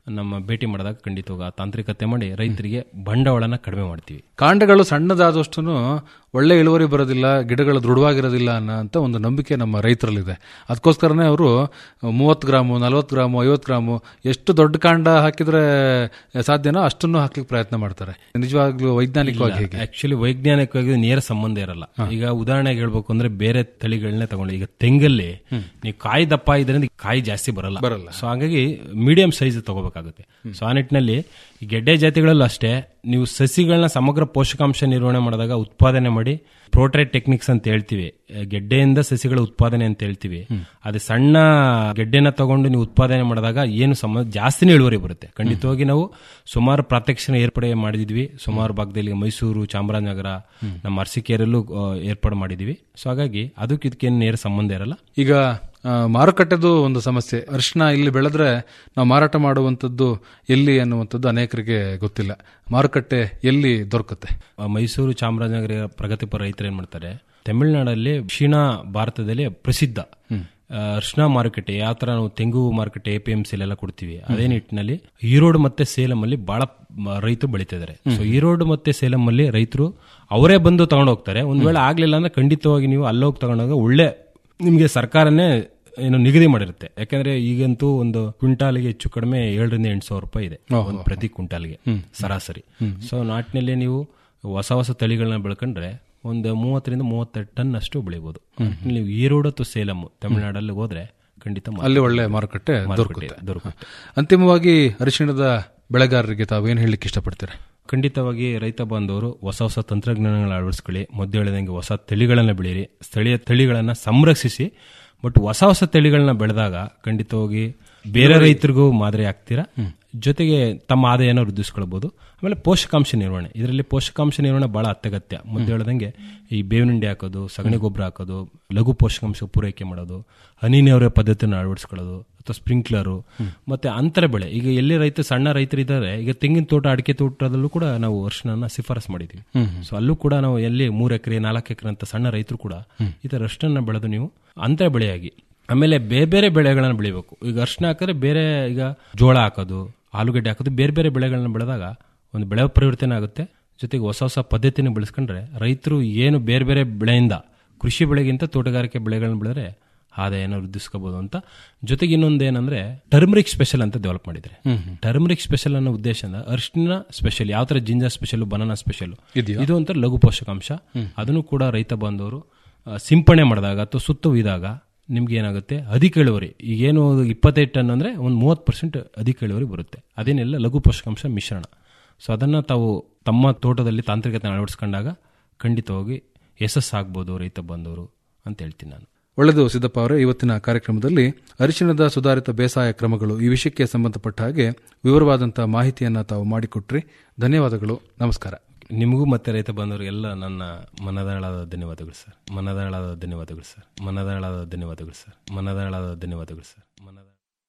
ನಮ್ಮ ಭೇಟಿ ಮಾಡಿದಾಗ ಖಂಡಿತವಾಗ ಆ ತಾಂತ್ರಿಕತೆ ಮಾಡಿ ರೈತರಿಗೆ ಬಂಡವಾಳನ ಕಡಿಮೆ ಮಾಡ್ತೀವಿ ಕಾಂಡಗಳು ಸಣ್ಣದಾದಷ್ಟು ಒಳ್ಳೆ ಇಳುವರಿ ಬರೋದಿಲ್ಲ ಗಿಡಗಳು ದೃಢವಾಗಿರೋದಿಲ್ಲ ಅನ್ನೋ ಅಂತ ಒಂದು ನಂಬಿಕೆ ನಮ್ಮ ರೈತರಲ್ಲಿದೆ ಅದಕ್ಕೋಸ್ಕರನೇ ಅವರು ಮೂವತ್ತು ಗ್ರಾಮು ನಲವತ್ತು ಗ್ರಾಮು ಐವತ್ತು ಗ್ರಾಮು ಎಷ್ಟು ದೊಡ್ಡ ಕಾಂಡ ಹಾಕಿದ್ರೆ ಸಾಧ್ಯನೋ ಅಷ್ಟನ್ನು ಹಾಕ್ಲಿಕ್ಕೆ ಪ್ರಯತ್ನ ಮಾಡ್ತಾರೆ ನಿಜವಾಗ್ಲೂ ವೈಜ್ಞಾನಿಕವಾಗಿ ಹೇಗೆ ಆಕ್ಚುಲಿ ವೈಜ್ಞಾನಿಕವಾಗಿ ನೇರ ಸಂಬಂಧ ಇರಲ್ಲ ಈಗ ಉದಾಹರಣೆಗೆ ಹೇಳ್ಬೇಕು ಅಂದ್ರೆ ಬೇರೆ ತಳಿಗಳನ್ನೇ ತಗೊಂಡು ಈಗ ತೆಂಗಲ್ಲಿ ನೀವು ಕಾಯಿ ದಪ್ಪ ಇದರಿಂದ ಕಾಯಿ ಜಾಸ್ತಿ ಬರಲ್ಲ ಬರಲ್ಲ. ಸೊ ಹಾಗಾಗಿ ಮೀಡಿಯಂ ಸೈಜ್ ತಗೋಬೇಕಾಗುತ್ತೆ ಸೊ ಆ ನಿಟ್ಟಿನಲ್ಲಿ ಈ ಗೆಡ್ಡೆ ಜಾತಿಗಳಲ್ಲೂ ಅಷ್ಟೇ ನೀವು ಸಸಿಗಳನ್ನ ಸಮಗ್ರ ಪೋಷಕಾಂಶ ನಿರ್ವಹಣೆ ಮಾಡಿದಾಗ ಉತ್ಪಾದನೆ ಮಾಡಿ ಪ್ರೋಟ್ರೇಟ್ ಟೆಕ್ನಿಕ್ಸ್ ಅಂತ ಹೇಳ್ತೀವಿ ಆ, ಗೆಡ್ಡೆಯಿಂದ ಸಸಿಗಳ ಉತ್ಪಾದನೆ ಅಂತ ಹೇಳ್ತೀವಿ ಅದೇ ಸಣ್ಣ ಗೆಡ್ಡೆನ ತಗೊಂಡು ನೀವು ಉತ್ಪಾದನೆ ಮಾಡಿದಾಗ ಏನು ಸಮ ಜಾಸ್ತಿನೇ ಇಳುವರಿ ಬರುತ್ತೆ ಖಂಡಿತವಾಗಿ ನಾವು ಸುಮಾರು ಪ್ರಾತ್ಯಕ್ಷಿಣ ಏರ್ಪಡೆ ಮಾಡಿದ್ವಿ ಸುಮಾರು ಭಾಗದಲ್ಲಿ ಮೈಸೂರು ಚಾಮರಾಜನಗರ ನಮ್ಮ ಅರಸಿಕೆರೆಯಲ್ಲೂ ಆ, ಏರ್ಪಾಡು ಮಾಡಿದ್ವಿ ಸೊ ಹಾಗಾಗಿ ಅದಕ್ಕೆ ಇದಕ್ಕೇನು ನೇರ ಸಂಬಂಧ ಇರಲ್ಲ ಈಗ ಆ, ಮಾರುಕಟ್ಟೆದು ಒಂದು ಸಮಸ್ಯೆ ಅರಿಶಿನ ಇಲ್ಲಿ ಬೆಳೆದ್ರೆ ನಾವು ಮಾರಾಟ ಮಾಡುವಂಥದ್ದು ಎಲ್ಲಿ ಅನ್ನುವಂಥದ್ದು ಅನೇಕರಿಗೆ ಗೊತ್ತಿಲ್ಲ ಮಾರುಕಟ್ಟೆ ಎಲ್ಲಿ ದೊರಕುತ್ತೆ ಆ, ಮೈಸೂರು ಚಾಮರಾಜನಗರ ಪ್ರಗತಿಪರ ರೈತರು ಏನ್ ಮಾಡ್ತಾರೆ ತಮಿಳುನಾಡಲ್ಲಿ ದಕ್ಷಿಣ ಭಾರತದಲ್ಲಿ ಪ್ರಸಿದ್ಧ ಆ, ಅರ್ಶಿನ ಮಾರುಕಟ್ಟೆ ಯಾವ ತರ ನಾವು ತೆಂಗು ಮಾರುಕಟ್ಟೆ ಎ ಪಿ ಎಂ ಎಲ್ಲ ಕೊಡ್ತೀವಿ ಅದೇ ನಿಟ್ಟಿನಲ್ಲಿ ಈರೋಡ್ ಮತ್ತೆ ಸೇಲಂ ಅಲ್ಲಿ ಬಹಳ ಮ- ರೈತರು ಬೆಳೀತಿದ್ದಾರೆ ಸೊ ಈರೋಡ್ ಮತ್ತೆ ಸೇಲಂ ಅಲ್ಲಿ ರೈತರು ಅವರೇ ಬಂದು ತಗೊಂಡು ಹೋಗ್ತಾರೆ ಒಂದ್ ವೇಳೆ ಆಗ್ಲಿಲ್ಲ ಅಂದ್ರೆ ಖಂಡಿತವಾಗಿ ನೀವು ಅಲ್ಲೋಗಿ ತಗೊಂಡೋಗ ಒಳ್ಳೆ ನಿಮ್ಗೆ ಸರ್ಕಾರನೇ ಏನು ನಿಗದಿ ಮಾಡಿರುತ್ತೆ ಯಾಕಂದ್ರೆ ಈಗಂತೂ ಒಂದು ಕ್ವಿಂಟಾಲ್ಗೆ ಹೆಚ್ಚು ಕಡಿಮೆ ಏಳರಿಂದ ಎಂಟು ಸಾವಿರ ರೂಪಾಯಿ ಇದೆ ಒಂದು ಪ್ರತಿ ಕ್ವಿಂಟಾಲ್ಗೆ ಸರಾಸರಿ ಸೊ ನಾಟಿನಲ್ಲಿ ನೀವು ಹೊಸ ಹೊಸ ತಳಿಗಳನ್ನ ಬೆಳ್ಕೊಂಡ್ರೆ ಒಂದು ಮೂವತ್ತರಿಂದ ಮೂವತ್ತೆರಡು ಟನ್ ಅಷ್ಟು ಬೆಳಿಬಹುದು ನೀವು ಈರೋಡ್ ಅಥವಾ ಸೇಲಂ ತಮಿಳುನಾಡಲ್ಲಿ ಹೋದ್ರೆ ಖಂಡಿತ ಮಾರ್ಕೆಟ್ ಅಲ್ಲಿ ಒಳ್ಳೆ ಮಾರುಕಟ್ಟೆ ಮಾರುಕಟ್ಟೆ ದೊರಕುತ್ತೆ ದೊರಕುತ್ತೆ ಅಂತಿಮವಾಗಿ ಅರಿಶಿಣದ ಬೆಳೆಗಾರರಿಗೆ ತಾವು ಏನು ಹೇಳಲಿಕ್ಕೆ ಇಷ್ಟಪಡ್ತೀರಾ ಖಂಡಿತವಾಗಿ ರೈತ ಬಾಂಧವರು ಹೊಸ ಹೊಸ ತಂತ್ರಜ್ಞಾನಗಳನ್ನ ಅಳವಡಿಸ್ಕೊಳ್ಳಿ ಮೊದಲು ಹೇಳಿದಂಗೆ ಹೊಸ ತಳಿಗಳನ್ನ ಬೆಳೀರಿ ಸ್ಥಳೀಯ ತಳಿಗಳನ್ನ ಸಂರಕ್ಷಿಸಿ ಬಟ್ ಹೊಸ ಹೊಸ ತಳಿಗಳನ್ನ ಬೆಳೆದಾಗ ಖಂಡಿತವಾಗಿ ಬೇರೆ ರೈತರಿಗೂ ಮಾದರಿ ಆಗ್ತೀರಾ ಜೊತೆಗೆ ತಮ್ಮ ಆದಾಯನ ವೃದ್ಧಿಸ್ಕೊಳ್ಬಹುದು ಆಮೇಲೆ ಪೋಷಕಾಂಶ ನಿರ್ವಹಣೆ ಇದರಲ್ಲಿ ಪೋಷಕಾಂಶ ನಿರ್ವಹಣೆ ಬಹಳ ಅತ್ಯಗತ್ಯ ಮೊದಲು ಹೇಳ್ದಂಗೆ ಈ ಬೇವಿನ ಹಿಂಡಿ ಹಾಕೋದು ಸಗಣಿ ಗೊಬ್ಬರ ಹಾಕೋದು ಲಘು ಪೋಷಕಾಂಶ ಪೂರೈಕೆ ಮಾಡೋದು ಹನಿ ನೀರಾವರಿ ಪದ್ಧತಿಯನ್ನು ಅಳವಡಿಸ್ಕೊಳ್ಳೋದು ಅಥವಾ ಸ್ಪ್ರಿಂಕ್ಲರು ಮತ್ತೆ ಅಂತರ ಬೆಳೆ ಈಗ ಎಲ್ಲಿ ರೈತ ಸಣ್ಣ ರೈತರು ಇದ್ದಾರೆ ಈಗ ತೆಂಗಿನ ತೋಟ ಅಡಿಕೆ ತೋಟದಲ್ಲೂ ಕೂಡ ನಾವು ಅರ್ಶನ ಶಿಫಾರಸ್ ಮಾಡಿದ್ದೀವಿ ಸೊ ಅಲ್ಲೂ ಕೂಡ ನಾವು ಎಲ್ಲಿ ಮೂರು ಎಕರೆ ನಾಲ್ಕು ಎಕರೆ ಅಂತ ಸಣ್ಣ ರೈತರು ಕೂಡ ಈ ತರ ಅರ್ಶನ ಬೆಳೆದು ನೀವು ಅಂತರ ಬೆಳೆಯಾಗಿ ಆಮೇಲೆ ಬೇರೆ ಬೇರೆ ಬೆಳೆಗಳನ್ನ ಬೆಳಿಬೇಕು ಈಗ ಅರ್ಶನ ಹಾಕಿದ್ರೆ ಬೇರೆ ಈಗ ಜೋಳ ಹಾಕೋದು ಆಲೂಗಡ್ಡೆ ಹಾಕೋದು ಬೇರೆ ಬೇರೆ ಬೆಳೆಗಳನ್ನ ಬೆಳೆದಾಗ ಒಂದು ಬೆಳೆ ಪರಿವರ್ತನೆ ಆಗುತ್ತೆ ಜೊತೆಗೆ ಹೊಸ ಹೊಸ ಪದ್ಧತಿನ ಬೆಳೆಸ್ಕೊಂಡ್ರೆ ರೈತರು ಏನು ಬೇರೆ ಬೇರೆ ಬೆಳೆಯಿಂದ ಕೃಷಿ ಬೆಳೆಗಿಂತ ತೋಟಗಾರಿಕೆ ಬೆಳೆಗಳನ್ನ ಬೆಳೆದ್ರೆ ಆದಾಯನ ವೃದ್ಧಿಸ್ಕೋಬಹುದು ಅಂತ ಜೊತೆಗೆ ಇನ್ನೊಂದು ಏನಂದ್ರೆ ಟರ್ಮರಿಕ್ ಸ್ಪೆಷಲ್ ಅಂತ ಡೆವಲಪ್ ಮಾಡಿದ್ರೆ ಟರ್ಮರಿಕ್ ಸ್ಪೆಷಲ್ ಅನ್ನೋ ಉದ್ದೇಶದಿಂದ ಅರ್ಶಿನ ಸ್ಪೆಷಲ್ ಯಾವ ತರ ಜಿಂಜರ್ ಸ್ಪೆಷಲ್ ಬನಾನಾ ಸ್ಪೆಷಲ್ ಇದೆಯಾ? ಇದು ಒಂಥರ ಲಘು ಪೋಷಕಾಂಶ ಅದನ್ನು ಕೂಡ ರೈತ ಬಾಂಧವರು ಆ, ಸಿಂಪಡಣೆ ಮಾಡಿದಾಗ ಅಥವಾ ಸುತ್ತು ಒಯ್ದಾಗ ನಿಮ್ಗೆ ಏನಾಗುತ್ತೆ ಅಧಿಕ ಇಳುವರಿ ಈಗೇನು ಇಪ್ಪತ್ತೈದು ಟನ್ ಅಂದ್ರೆ ಒಂದು ಮೂವತ್ತು ಪರ್ಸೆಂಟ್ ಅಧಿಕ ಇಳುವರಿ ಬರುತ್ತೆ ಅದೇನೆಲ್ಲ ಲಘು ಪೋಷಕಾಂಶ ಮಿಶ್ರಣ ಸೊ ಅದನ್ನ ತಾವು ತಮ್ಮ ತೋಟದಲ್ಲಿ ತಾಂತ್ರಿಕತೆ ಅಳವಡಿಸ್ಕೊಂಡಾಗ ಖಂಡಿತವಾಗಿ ಯಶಸ್ಸಾಗ್ಬೋದು ರೈತ ಬಂದವರು ಅಂತ ಹೇಳ್ತೀನಿ ನಾನು ಒಳ್ಳೆಯದು ಸಿದ್ದಪ್ಪ ಅವರೇ ಇವತ್ತಿನ ಕಾರ್ಯಕ್ರಮದಲ್ಲಿ ಅರಿಶಿಣದ ಸುಧಾರಿತ ಬೇಸಾಯ ಕ್ರಮಗಳು ಈ ವಿಷಯಕ್ಕೆ ಸಂಬಂಧಪಟ್ಟ ಹಾಗೆ ವಿವರವಾದಂತಹ ಮಾಹಿತಿಯನ್ನ ತಾವು ಮಾಡಿಕೊಟ್ರಿ ಧನ್ಯವಾದಗಳು ನಮಸ್ಕಾರ ನಿಮಗೂ ಮತ್ತೆ ರೈತ ಬಂದವರಿಗೆಲ್ಲ ನನ್ನ ಮನದಾಳಾದ ಧನ್ಯವಾದಗಳು ಸರ್ ಮನದಾಳಾದ ಧನ್ಯವಾದಗಳು ಸರ್ ಮನದಾಳಾದ ಧನ್ಯವಾದಗಳು ಸರ್ ಮನದಾಳಾದ ಧನ್ಯವಾದಗಳು ಸರ್ ಮನದ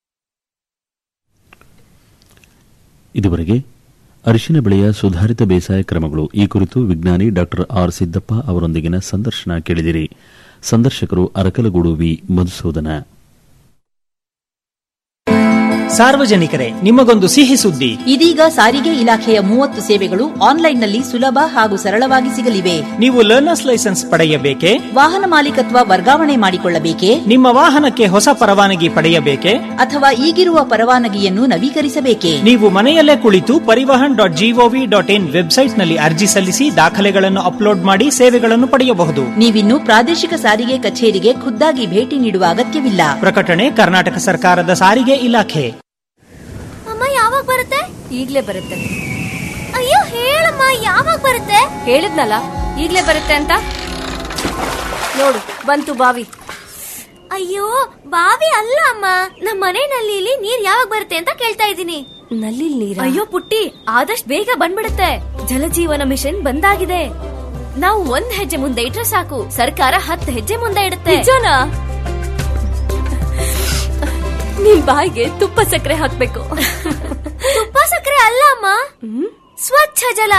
ಇದುವರೆಗೆ ಅರಿಶಿನ ಬೆಳೆಯ ಸುಧಾರಿತ ಬೇಸಾಯ ಕ್ರಮಗಳು ಈ ಕುರಿತು ವಿಜ್ಞಾನಿ ಡಾಕ್ಟರ್ ಆರ್ ಸಿದ್ದಪ್ಪ ಅವರೊಂದಿಗಿನ ಸಂದರ್ಶನ ಕೇಳಿದಿರಿ ಸಂದರ್ಶಕರು ಅರಕಲಗೂಡು ವಿ ಮಧುಸೂದನ ಸಾರ್ವಜನಿಕರೇ ನಿಮಗೊಂದು ಸಿಹಿ ಸುದ್ದಿ ಇದೀಗ ಸಾರಿಗೆ ಇಲಾಖೆಯ ಮೂವತ್ತು ಸೇವೆಗಳು ಆನ್ಲೈನ್ನಲ್ಲಿ ಸುಲಭ ಹಾಗೂ ಸರಳವಾಗಿ ಸಿಗಲಿವೆ ನೀವು ಲರ್ನರ್ಸ್ ಲೈಸೆನ್ಸ್ ಪಡೆಯಬೇಕೇ ವಾಹನ ಮಾಲೀಕತ್ವ ವರ್ಗಾವಣೆ ಮಾಡಿಕೊಳ್ಳಬೇಕೇ ನಿಮ್ಮ ವಾಹನಕ್ಕೆ ಹೊಸ ಪರವಾನಗಿ ಪಡೆಯಬೇಕೇ ಅಥವಾ ಈಗಿರುವ ಪರವಾನಗಿಯನ್ನು ನವೀಕರಿಸಬೇಕೇ ನೀವು ಮನೆಯಲ್ಲೇ ಕುಳಿತು Parivahan dot GOV dot in ವೆಬ್ಸೈಟ್ನಲ್ಲಿ ಅರ್ಜಿ ಸಲ್ಲಿಸಿ ದಾಖಲೆಗಳನ್ನು ಅಪ್ಲೋಡ್ ಮಾಡಿ ಸೇವೆಗಳನ್ನು ಪಡೆಯಬಹುದು ನೀವಿನ್ನು ಪ್ರಾದೇಶಿಕ ಸಾರಿಗೆ ಕಚೇರಿಗೆ ಖುದ್ದಾಗಿ ಭೇಟಿ ನೀಡುವ ಅಗತ್ಯವಿಲ್ಲ ಪ್ರಕಟಣೆ ಕರ್ನಾಟಕ ಸರ್ಕಾರದ ಸಾರಿಗೆ ಇಲಾಖೆ ಅಮ್ಮ ಯಾವಾಗ ಬರುತ್ತೆ ಈಗ್ಲೇ ಬರುತ್ತೆ ಅಯ್ಯೋ ಹೇಳಮ್ಮ ಯಾವಾಗ ಬರುತ್ತೆ ಹೇಳಿದ್ನಲ್ಲ ಈಗ್ಲೇ ಬರುತ್ತೆ ಅಂತ ನೋಡು ಬಂತು ಬಾವಿ ಅಯ್ಯೋ ಬಾವಿ ಅಲ್ಲ ಅಮ್ಮ ನಮ್ಮ ಮನೆ ನಲ್ಲಿಲಿ ನೀರ್ ಯಾವಾಗ ಬರುತ್ತೆ ಅಂತ ಕೇಳ್ತಾ ಇದ್ದೀನಿ ನಲ್ಲಿ ನೀರ ಅಯ್ಯೋ ಪುಟ್ಟಿ ಆದಷ್ಟು ಬೇಗ ಬಂದ್ಬಿಡುತ್ತೆ ಜಲಜೀವನ ಮಿಷನ್ ಬಂದಾಗಿದೆ ನಾವು ಒಂದ್ ಹೆಜ್ಜೆ ಮುಂದೆ ಇಟ್ರೆ ಸಾಕು ಸರ್ಕಾರ ಹತ್ತು ಹೆಜ್ಜೆ ಮುಂದೆ ಇಡುತ್ತೆ ನಿಜನಾ ನಿನ್ ಬಾಯಿಗೆ ತುಪ್ಪ ಸಕ್ಕರೆ ಹಾಕ್ಬೇಕು ತುಪ್ಪ ಸಕ್ಕರೆ ಅಲ್ಲ ಅಮ್ಮ ಸ್ವಚ್ಛ ಜಲ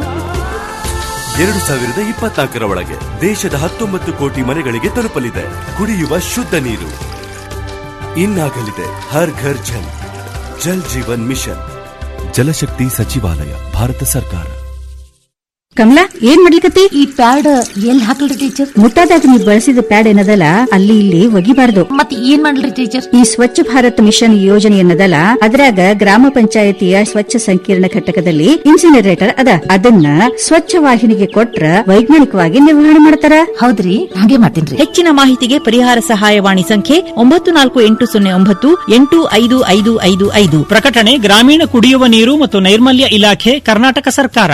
ಎರಡು ಸಾವಿರದ ಇಪ್ಪತ್ನಾಲ್ಕರ ಒಳಗೆ ದೇಶದ ಹತ್ತೊಂಬತ್ತು ಕೋಟಿ ಮನೆಗಳಿಗೆ ತಲುಪಲಿದೆ ಕುಡಿಯುವ ಶುದ್ಧ ನೀರು ಇನ್ನಾಗಲಿದೆ ಹರ್ ಘರ್ ಜಲ್ ಜಲ್ ಜೀವನ್ ಮಿಷನ್ ಜಲಶಕ್ತಿ ಸಚಿವಾಲಯ ಭಾರತ ಸರ್ಕಾರ ಕಮಲಾ ಏನ್ ಮಾಡ್ಲಿಕತ್ತಿ ಈ ಪ್ಯಾಡ್ ಎಲ್ಲಿ ಹಾಕಲ್ರಿ ಟೀಚರ್ ಮುಟ್ಟಾದಾಗ ನೀವು ಬಳಸಿದ ಪ್ಯಾಡ್ ಏನದಲ್ಲ ಅಲ್ಲಿ ಇಲ್ಲಿ ಒಗಿಬಾರ್ದು ಮತ್ ಏನ್ ಮಾಡ್ಲಿ ಟೀಚರ್ ಈ ಸ್ವಚ್ಛ ಭಾರತ್ ಮಿಷನ್ ಯೋಜನೆ ಅನ್ನದಲ್ಲ ಅದ್ರಾಗ ಗ್ರಾಮ ಪಂಚಾಯತಿಯ ಸ್ವಚ್ಛ ಸಂಕೀರ್ಣ ಘಟಕದಲ್ಲಿ ಇನ್ಸಿನರೇಟರ್ ಅದ ಅದನ್ನ ಸ್ವಚ್ಛ ವಾಹಿನಿಗೆ ಕೊಟ್ರ ವೈಜ್ಞಾನಿಕವಾಗಿ ನಿರ್ವಹಣೆ ಮಾಡ್ತಾರ ಹೌದ್ರಿ ಹಾಗೆ ಮಾಡ್ತೀನ್ರಿ ಹೆಚ್ಚಿನ ಮಾಹಿತಿಗೆ ಪರಿಹಾರ ಸಹಾಯವಾಣಿ ಸಂಖ್ಯೆ ಒಂಬತ್ತು ನಾಲ್ಕು ಎಂಟು ಸೊನ್ನೆ ಒಂಬತ್ತು ಎಂಟು ಐದು ಐದು ಐದು ಐದು ಪ್ರಕಟಣೆ ಗ್ರಾಮೀಣ ಕುಡಿಯುವ ನೀರು ಮತ್ತು ನೈರ್ಮಲ್ಯ ಇಲಾಖೆ ಕರ್ನಾಟಕ ಸರ್ಕಾರ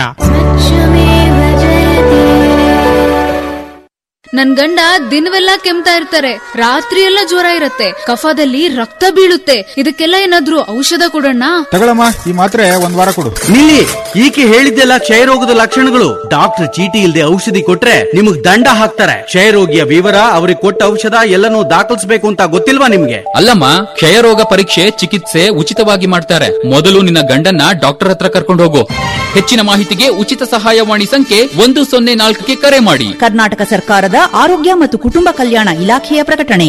ನನ್ ಗಂಡ ದಿನವೆಲ್ಲ ಕೆಮ್ತಾ ಇರ್ತಾರೆ ರಾತ್ರಿ ಎಲ್ಲ ಜ್ವರ ಇರತ್ತೆ ಕಫದಲ್ಲಿ ರಕ್ತ ಬೀಳುತ್ತೆ ಇದಕ್ಕೆಲ್ಲ ಏನಾದ್ರೂ ಔಷಧ ಕೊಡೋಣ ತಗೊಳಮ್ಮ ಈ ಮಾತ್ರೆ ಒಂದ್ ವಾರ ಕೊಡು ನಿಲ್ಲಿ ಈಕೆ ಹೇಳಿದ್ದೆಲ್ಲ ಕ್ಷಯರೋಗದ ಲಕ್ಷಣಗಳು ಡಾಕ್ಟರ್ ಚೀಟಿ ಇಲ್ಲದೆ ಔಷಧಿ ಕೊಟ್ರೆ ನಿಮಗ್ ದಂಡ ಹಾಕ್ತಾರೆ ಕ್ಷಯರೋಗಿಯ ವಿವರ ಅವ್ರಿಗೆ ಕೊಟ್ಟ ಔಷಧ ಎಲ್ಲನೂ ದಾಖಲಿಸಬೇಕು ಅಂತ ಗೊತ್ತಿಲ್ವಾ ನಿಮ್ಗೆ ಅಲ್ಲಮ್ಮ ಕ್ಷಯರೋಗ ಪರೀಕ್ಷೆ ಚಿಕಿತ್ಸೆ ಉಚಿತವಾಗಿ ಮಾಡ್ತಾರೆ ಮೊದಲು ನಿನ್ನ ಗಂಡನ್ನ ಡಾಕ್ಟರ್ ಹತ್ರ ಕರ್ಕೊಂಡು ಹೋಗು ಹೆಚ್ಚಿನ ಮಾಹಿತಿಗೆ ಉಚಿತ ಸಹಾಯವಾಣಿ ಸಂಖ್ಯೆ ಒಂದು ಸೊನ್ನೆ ನಾಲ್ಕಕ್ಕೆ ಕರೆ ಮಾಡಿ ಕರ್ನಾಟಕ ಸರ್ಕಾರದ ಆರೋಗ್ಯ ಮತ್ತು ಕುಟುಂಬ ಕಲ್ಯಾಣ ಇಲಾಖೆಯ ಪ್ರಕಟಣೆ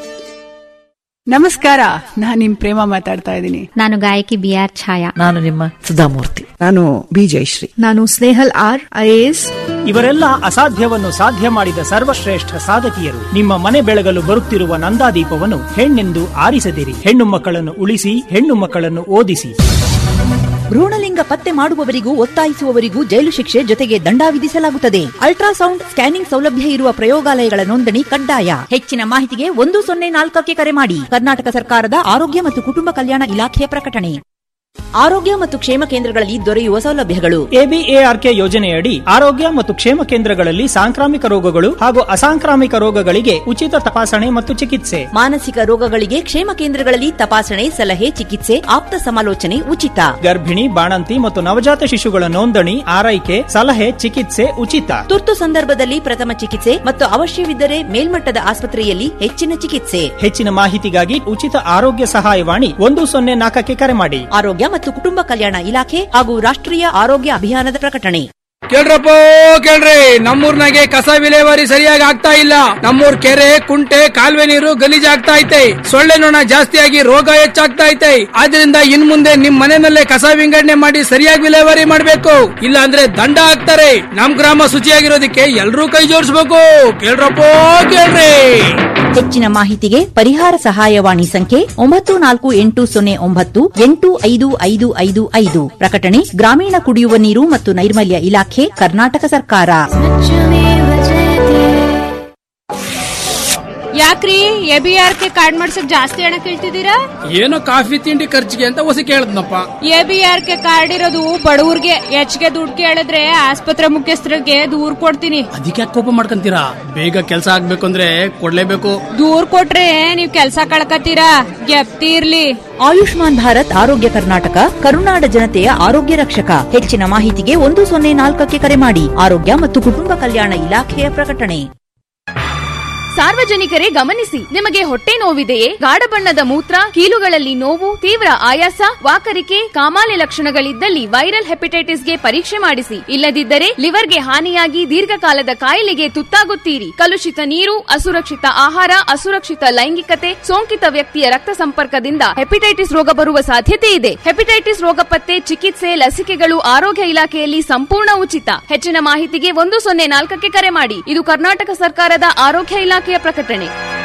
ನಮಸ್ಕಾರ ನಾನ್ ನಿಮ್ ಪ್ರೇಮ ಮಾತಾಡ್ತಾ ಇದ್ದೀನಿ ನಾನು ಗಾಯಕಿ ಬಿ ಆರ್ ಛಾಯಾ ನಾನು ನಿಮ್ಮ ಸುಧಾಮೂರ್ತಿ ನಾನು ಬಿ ಜಯಶ್ರೀ ನಾನು ಸ್ನೇಹಲ್ ಆರ್ ಐಎಎಸ್ ಇವರೆಲ್ಲ ಅಸಾಧ್ಯವನ್ನು ಸಾಧ್ಯ ಮಾಡಿದ ಸರ್ವಶ್ರೇಷ್ಠ ಸಾಧಕಿಯರು ನಿಮ್ಮ ಮನೆ ಬೆಳಗಲು ಬರುತ್ತಿರುವ ನಂದಾದೀಪವನ್ನು ಹೆಣ್ಣೆಂದು ಆರಿಸದಿರಿ ಹೆಣ್ಣು ಮಕ್ಕಳನ್ನು ಉಳಿಸಿ ಹೆಣ್ಣು ಮಕ್ಕಳನ್ನು ಓದಿಸಿ ಭ್ರೂಣಲಿಂಗ ಪತ್ತೆ ಮಾಡುವವರಿಗೂ ಒತ್ತಾಯಿಸುವವರಿಗೂ ಜೈಲು ಶಿಕ್ಷೆ ಜೊತೆಗೆ ದಂಡ ವಿಧಿಸಲಾಗುತ್ತದೆ ಅಲ್ಟ್ರಾಸೌಂಡ್ ಸ್ಕ್ಯಾನಿಂಗ್ ಸೌಲಭ್ಯ ಇರುವ ಪ್ರಯೋಗಾಲಯಗಳ ನೋಂದಣಿ ಕಡ್ಡಾಯ ಹೆಚ್ಚಿನ ಮಾಹಿತಿಗೆ ಒಂದು ಸೊನ್ನೆ ನಾಲ್ಕಕ್ಕೆ ಕರೆ ಮಾಡಿ ಕರ್ನಾಟಕ ಸರ್ಕಾರದ ಆರೋಗ್ಯ ಮತ್ತು ಕುಟುಂಬ ಕಲ್ಯಾಣ ಇಲಾಖೆಯ ಪ್ರಕಟಣೆ ಆರೋಗ್ಯ ಮತ್ತು ಕ್ಷೇಮ ಕೇಂದ್ರಗಳಲ್ಲಿ ದೊರೆಯುವ ಸೌಲಭ್ಯಗಳು ಎಬಿಎಆರ್ಕೆ ಯೋಜನೆಯಡಿ ಆರೋಗ್ಯ ಮತ್ತು ಕ್ಷೇಮ ಕೇಂದ್ರಗಳಲ್ಲಿ ಸಾಂಕ್ರಾಮಿಕ ರೋಗಗಳು ಹಾಗೂ ಅಸಾಂಕ್ರಾಮಿಕ ರೋಗಗಳಿಗೆ ಉಚಿತ ತಪಾಸಣೆ ಮತ್ತು ಚಿಕಿತ್ಸೆ ಮಾನಸಿಕ ರೋಗಗಳಿಗೆ ಕ್ಷೇಮ ಕೇಂದ್ರಗಳಲ್ಲಿ ತಪಾಸಣೆ ಸಲಹೆ ಚಿಕಿತ್ಸೆ ಆಪ್ತ ಸಮಾಲೋಚನೆ ಉಚಿತ ಗರ್ಭಿಣಿ ಬಾಣಂತಿ ಮತ್ತು ನವಜಾತ ಶಿಶುಗಳ ನೋಂದಣಿ ಆರೈಕೆ ಸಲಹೆ ಚಿಕಿತ್ಸೆ ಉಚಿತ ತುರ್ತು ಸಂದರ್ಭದಲ್ಲಿ ಪ್ರಥಮ ಚಿಕಿತ್ಸೆ ಮತ್ತು ಅವಶ್ಯವಿದ್ದರೆ ಮೇಲ್ಮಟ್ಟದ ಆಸ್ಪತ್ರೆಯಲ್ಲಿ ಹೆಚ್ಚಿನ ಚಿಕಿತ್ಸೆ ಹೆಚ್ಚಿನ ಮಾಹಿತಿಗಾಗಿ ಉಚಿತ ಆರೋಗ್ಯ ಸಹಾಯವಾಣಿ ಒಂದು ಸೊನ್ನೆ ನಾಲ್ಕಕ್ಕೆ ಕರೆ ಮಾಡಿ ಆರೋಗ್ಯ ಮತ್ತು ಕುಟುಂಬ ಕಲ್ಯಾಣ ಇಲಾಖೆ ಹಾಗೂ ರಾಷ್ಟ್ರೀಯ ಆರೋಗ್ಯ ಅಭಿಯಾನದ ಪ್ರಕಟಣೆ ಕೇಳ್ರಪ್ಪ ಕೇಳ್ರಿ ನಮ್ಮೂರ್ನಾಗೆ ಕಸ ವಿಲೇವಾರಿ ಸರಿಯಾಗಿ ಆಗ್ತಾ ಇಲ್ಲ ನಮ್ಮೂರ್ ಕೆರೆ ಕುಂಟೆ ಕಾಲುವೆ ನೀರು ಗಲೀಜ್ ಆಗ್ತಾ ಐತೆ ಸೊಳ್ಳೆ ನೊಣ ಜಾಸ್ತಿಯಾಗಿ ರೋಗ ಹೆಚ್ಚಾಗ್ತಾ ಐತೆ ಆದ್ರಿಂದ ಇನ್ ಮುಂದೆ ನಿಮ್ ಮನೆಯಲ್ಲೇ ಕಸ ವಿಂಗಡಣೆ ಮಾಡಿ ಸರಿಯಾಗಿ ವಿಲೇವಾರಿ ಮಾಡ್ಬೇಕು ಇಲ್ಲ ಅಂದ್ರೆ ದಂಡ ಹಾಕ್ತಾರೆ ನಮ್ ಗ್ರಾಮ ಶುಚಿಯಾಗಿರೋದಕ್ಕೆ ಎಲ್ರೂ ಕೈ ಜೋಡಿಸ್ಬೇಕು ಕೇಳ್ರಪ್ಪ ಕೇಳ್ರಿ ಹೆಚ್ಚಿನ ಮಾಹಿತಿಗೆ ಪರಿಹಾರ ಸಹಾಯವಾಣಿ ಸಂಖ್ಯೆ ಒಂಬತ್ತು ನಾಲ್ಕು ಎಂಟು ಸೊನ್ನೆ ಒಂಬತ್ತು ಎಂಟು ಐದು ಐದು ಐದು ಐದು ಪ್ರಕಟಣೆ ಗ್ರಾಮೀಣ ಕುಡಿಯುವ ನೀರು ಮತ್ತು ನೈರ್ಮಲ್ಯ ಇಲಾಖೆ ಕರ್ನಾಟಕ ಸರ್ಕಾರ ಯಾಕ್ರಿ ಎಬಿಆರ್ ಕೆ ಕಾರ್ಡ್ ಮಾಡ್ಸಕ್ ಜಾಸ್ತಿ ಹಣ ಕೇಳ್ತಿದ್ದೀರಾ ಏನೋ ಕಾಫಿ ತಿಂಡಿ ಖರ್ಚಿಗೆ ಅಂತ ಹೊಸ ಕೇಳದ್ನಪ್ಪ ಎಬಿಆರ್ ಕೆ ಕಾರ್ಡ್ ಇರೋದು ಬಡವ್ರಿಗೆ ಹೆಚ್ಚಿಗೆ ದುಡ್ಡು ಕೇಳಿದ್ರೆ ಆಸ್ಪತ್ರೆ ಮುಖ್ಯಸ್ಥರಿಗೆ ದೂರ್ ಕೊಡ್ತೀನಿ ಅದಕ್ಕೆ ಕೋಪ ಮಾಡ್ಕೊಂತೀರಾ ಬೇಗ ಕೆಲಸ ಆಗ್ಬೇಕು ಅಂದ್ರೆ ಕೊಡ್ಲೇಬೇಕು ದೂರ್ ಕೊಟ್ರೆ ನೀವ್ ಕೆಲ್ಸ ಕಳ್ಕತ್ತೀರಾ ಗೆಪ್ತಿ ಇರ್ಲಿ ಆಯುಷ್ಮಾನ್ ಭಾರತ್ ಆರೋಗ್ಯ ಕರ್ನಾಟಕ ಕರುನಾಡ ಜನತೆಯ ಆರೋಗ್ಯ ರಕ್ಷಕ ಹೆಚ್ಚಿನ ಮಾಹಿತಿಗೆ ಒಂದು ಸೊನ್ನೆ ನಾಲ್ಕಕ್ಕೆ ಕರೆ ಮಾಡಿ ಆರೋಗ್ಯ ಮತ್ತು ಕುಟುಂಬ ಕಲ್ಯಾಣ ಇಲಾಖೆಯ ಪ್ರಕಟಣೆ ಸಾರ್ವಜನಿಕರೇ ಗಮನಿಸಿ ನಿಮಗೆ ಹೊಟ್ಟೆ ನೋವಿದೆಯೇ ಗಾಢ ಬಣ್ಣದ ಮೂತ್ರ ಕೀಲುಗಳಲ್ಲಿ ನೋವು ತೀವ್ರ ಆಯಾಸ ವಾಕರಿಕೆ ಕಾಮಾಲೆ ಲಕ್ಷಣಗಳಿದ್ದಲ್ಲಿ ವೈರಲ್ ಹೆಪಟೈಟಿಸ್ಗೆ ಪರೀಕ್ಷೆ ಮಾಡಿಸಿ ಇಲ್ಲದಿದ್ದರೆ ಲಿವರ್ಗೆ ಹಾನಿಯಾಗಿ ದೀರ್ಘಕಾಲದ ಕಾಯಿಲೆಗೆ ತುತ್ತಾಗುತ್ತೀರಿ ಕಲುಷಿತ ನೀರು ಅಸುರಕ್ಷಿತ ಆಹಾರ ಅಸುರಕ್ಷಿತ ಲೈಂಗಿಕತೆ ಸೋಂಕಿತ ವ್ಯಕ್ತಿಯ ರಕ್ತ ಸಂಪರ್ಕದಿಂದ ಹೆಪಟೈಟಿಸ್ ರೋಗ ಬರುವ ಸಾಧ್ಯತೆ ಇದೆ ಹೆಪಟೈಟಿಸ್ ರೋಗ ಪತ್ತೆ ಚಿಕಿತ್ಸೆ ಲಸಿಕೆಗಳು ಆರೋಗ್ಯ ಇಲಾಖೆಯಲ್ಲಿ ಸಂಪೂರ್ಣ ಉಚಿತ ಹೆಚ್ಚಿನ ಮಾಹಿತಿಗೆ ಒಂದು ಸೊನ್ನೆ ನಾಲ್ಕಕ್ಕೆ ಕರೆ ಮಾಡಿ ಇದು ಕರ್ನಾಟಕ ಸರ್ಕಾರದ ಆರೋಗ್ಯ ಇಲಾಖೆಯ ಪ್ರಕಟಣೆ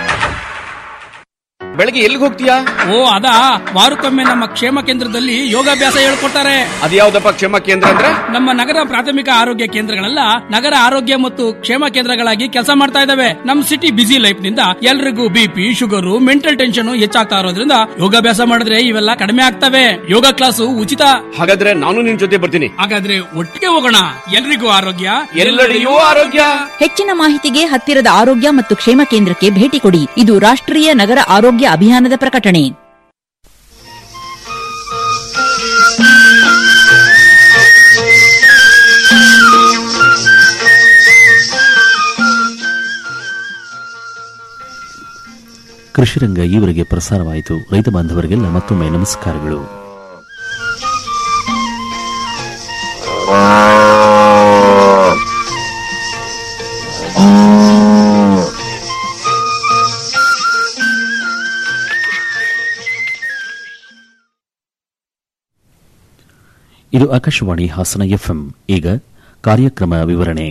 ಬೆಳಗ್ಗೆ ಎಲ್ಲಿಗೆ ಹೋಗ್ತೀಯಾ ಓ ಅದಾ ವಾರಕ್ಕೊಮ್ಮೆ ನಮ್ಮ ಕ್ಷೇಮ ಕೇಂದ್ರದಲ್ಲಿ ಯೋಗಾಭ್ಯಾಸ ಹೇಳ್ಕೊಡ್ತಾರೆ ಅದ್ಯಾವ್ದಪ್ಪ ಕ್ಷೇಮ ಕೇಂದ್ರ ಅಂದ್ರೆ ನಮ್ಮ ನಗರ ಪ್ರಾಥಮಿಕ ಆರೋಗ್ಯ ಕೇಂದ್ರಗಳೆಲ್ಲ ನಗರ ಆರೋಗ್ಯ ಮತ್ತು ಕ್ಷೇಮ ಕೇಂದ್ರಗಳಾಗಿ ಕೆಲಸ ಮಾಡ್ತಾ ಇದಾವೆ ನಮ್ ಸಿಟಿ ಬಿಸಿ ಲೈಫ್ ನಿಂದ ಎಲ್ರಿಗೂ ಬಿಪಿ ಶುಗರು ಮೆಂಟಲ್ ಟೆನ್ಷನ್ ಹೆಚ್ಚಾಗ್ತಾ ಇರೋದ್ರಿಂದ ಯೋಗಾಭ್ಯಾಸ ಮಾಡಿದ್ರೆ ಇವೆಲ್ಲ ಕಡಿಮೆ ಆಗ್ತವೆ ಯೋಗ ಕ್ಲಾಸು ಉಚಿತ ಹಾಗಾದ್ರೆ ನಾನು ನಿನ್ ಜೊತೆ ಬರ್ತೀನಿ ಹಾಗಾದ್ರೆ ಒಟ್ಟಿಗೆ ಹೋಗೋಣ ಎಲ್ರಿಗೂ ಆರೋಗ್ಯ ಎಲ್ಲೆಡೆಯೂ ಆರೋಗ್ಯ ಹೆಚ್ಚಿನ ಮಾಹಿತಿಗೆ ಹತ್ತಿರದ ಆರೋಗ್ಯ ಮತ್ತು ಕ್ಷೇಮ ಕೇಂದ್ರಕ್ಕೆ ಭೇಟಿ ಕೊಡಿ ಇದು ರಾಷ್ಟ್ರೀಯ ನಗರ ಆರೋಗ್ಯ ಅಭಿಯಾನದ ಪ್ರಕಟಣೆ ಕೃಷಿರಂಗ ಈವರೆಗೆ ಪ್ರಸಾರವಾಯಿತು ರೈತ ಬಾಂಧವರಿಗೆಲ್ಲ ಮತ್ತೊಮ್ಮೆ ನಮಸ್ಕಾರಗಳು ಇದು ಆಕಾಶವಾಣಿ ಹಾಸನ ಎಫ್ಎಂ ಈಗ ಕಾರ್ಯಕ್ರಮ ವಿವರಣೆ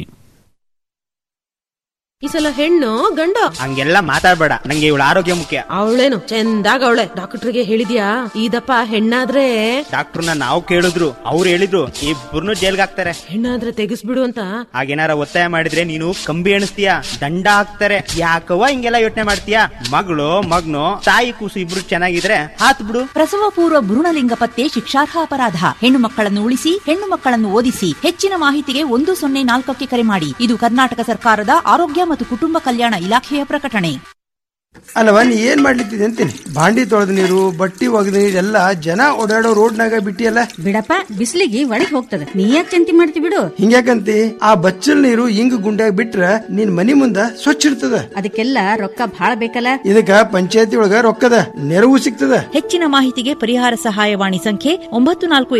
ಈ ಸಲ ಹೆಣ್ಣು ಗಂಡು ಹಂಗೆಲ್ಲ ಮಾತಾಡ್ಬೇಡ ನಂಗೆ ಇವಳ ಆರೋಗ್ಯ ಮುಖ್ಯ ಅವಳೇನು ಚಂದಾಗ ಅವಳೆ ಡಾಕ್ಟರ್ಗೆ ಹೇಳಿದ್ಯಾ ಇದಪ್ಪ ಹೆಣ್ಣಾದ್ರೆ ಡಾಕ್ಟರ್ನ ನಾವು ಕೇಳಿದ್ರು ಅವ್ರು ಹೇಳಿದ್ರು ಇಬ್ಬರನ್ನು ಜೈಲ್ಗೆ ಹಾಕ್ತಾರೆ ಹೆಣ್ಣಾದ್ರೆ ತೆಗಿಸ್ಬಿಡು ಅಂತ ಹಾಗೇನಾರ ಒತ್ತಾಯ ಮಾಡಿದ್ರೆ ನೀನು ಕಂಬಿ ಎಣಿಸ್ತೀಯ ದಂಡ ಹಾಕ್ತಾರೆ ಯಾಕವ್ವ ಹಿಂಗೆಲ್ಲ ಯೋಚನೆ ಮಾಡ್ತೀಯ ಮಗಳು ಮಗ್ನು ತಾಯಿ ಕೂಸು ಇಬ್ರು ಚೆನ್ನಾಗಿದ್ರೆ ಹಾತ್ ಬಿಡು ಪ್ರಸವ ಪೂರ್ವ ಭ್ರೂಣಲಿಂಗ ಪತ್ತೆ ಶಿಕ್ಷಾರ್ಹ ಅಪರಾಧ ಹೆಣ್ಣು ಮಕ್ಕಳನ್ನು ಉಳಿಸಿ ಹೆಣ್ಣು ಮಕ್ಕಳನ್ನು ಓದಿಸಿ ಹೆಚ್ಚಿನ ಮಾಹಿತಿಗೆ ಒಂದು ಸೊನ್ನೆ ನಾಲ್ಕಕ್ಕೆ ಕರೆ ಮಾಡಿ ಇದು ಕರ್ನಾಟಕ ಸರ್ಕಾರದ ಆರೋಗ್ಯ ಮತ್ತು ಕುಟುಂಬ ಕಲ್ಯಾಣ ಇಲಾಖೆಯ ಪ್ರಕಟಣೆ ಅಲ್ಲವ ನೀ ಏನ್ ಮಾಡ್ಲಿಕ್ತಿದೆ ಅಂತೀನಿ ಬಾಂಡಿ ತೊಳೆದ ನೀರು ಬಟ್ಟಿ ಒಗೆದ ನೀರು ಎಲ್ಲ ಜನ ಓಡಾಡೋ ರೋಡ್ನಾಗ ಬಿಟ್ಟಿಯಲ್ಲ ಬಿಡಪ್ಪ ಬಿಸಿಲಿಗೆ ಒಳಗ್ ಹೋಗ್ತದೆ ನೀ ಯಾಕೆ ಚಿಂತೆ ಮಾಡ್ತಿ ಬಿಡು ಹಿಂಗ್ಯಾಕಂತಿ ಆ ಬಚ್ಚಲ್ ನೀರು ಹಿಂಗ್ ಗುಂಡ್ಯಾಗ ಬಿಟ್ರ ನಿನ್ ಮನಿ ಮುಂದ ಸ್ವಚ್ಛ ಇರ್ತದ ಅದಕ್ಕೆಲ್ಲ ರೊಕ್ಕ ಬಾಳ ಬೇಕಲ್ಲ ಇದಕ್ಕ ಪಂಚಾಯತಿ ಒಳಗ ರೊಕ್ಕದ ನೆರವು ಸಿಗ್ತದ ಹೆಚ್ಚಿನ ಮಾಹಿತಿಗೆ ಪರಿಹಾರ ಸಹಾಯವಾಣಿ ಸಂಖ್ಯೆ ಒಂಬತ್ತು ನಾಲ್ಕು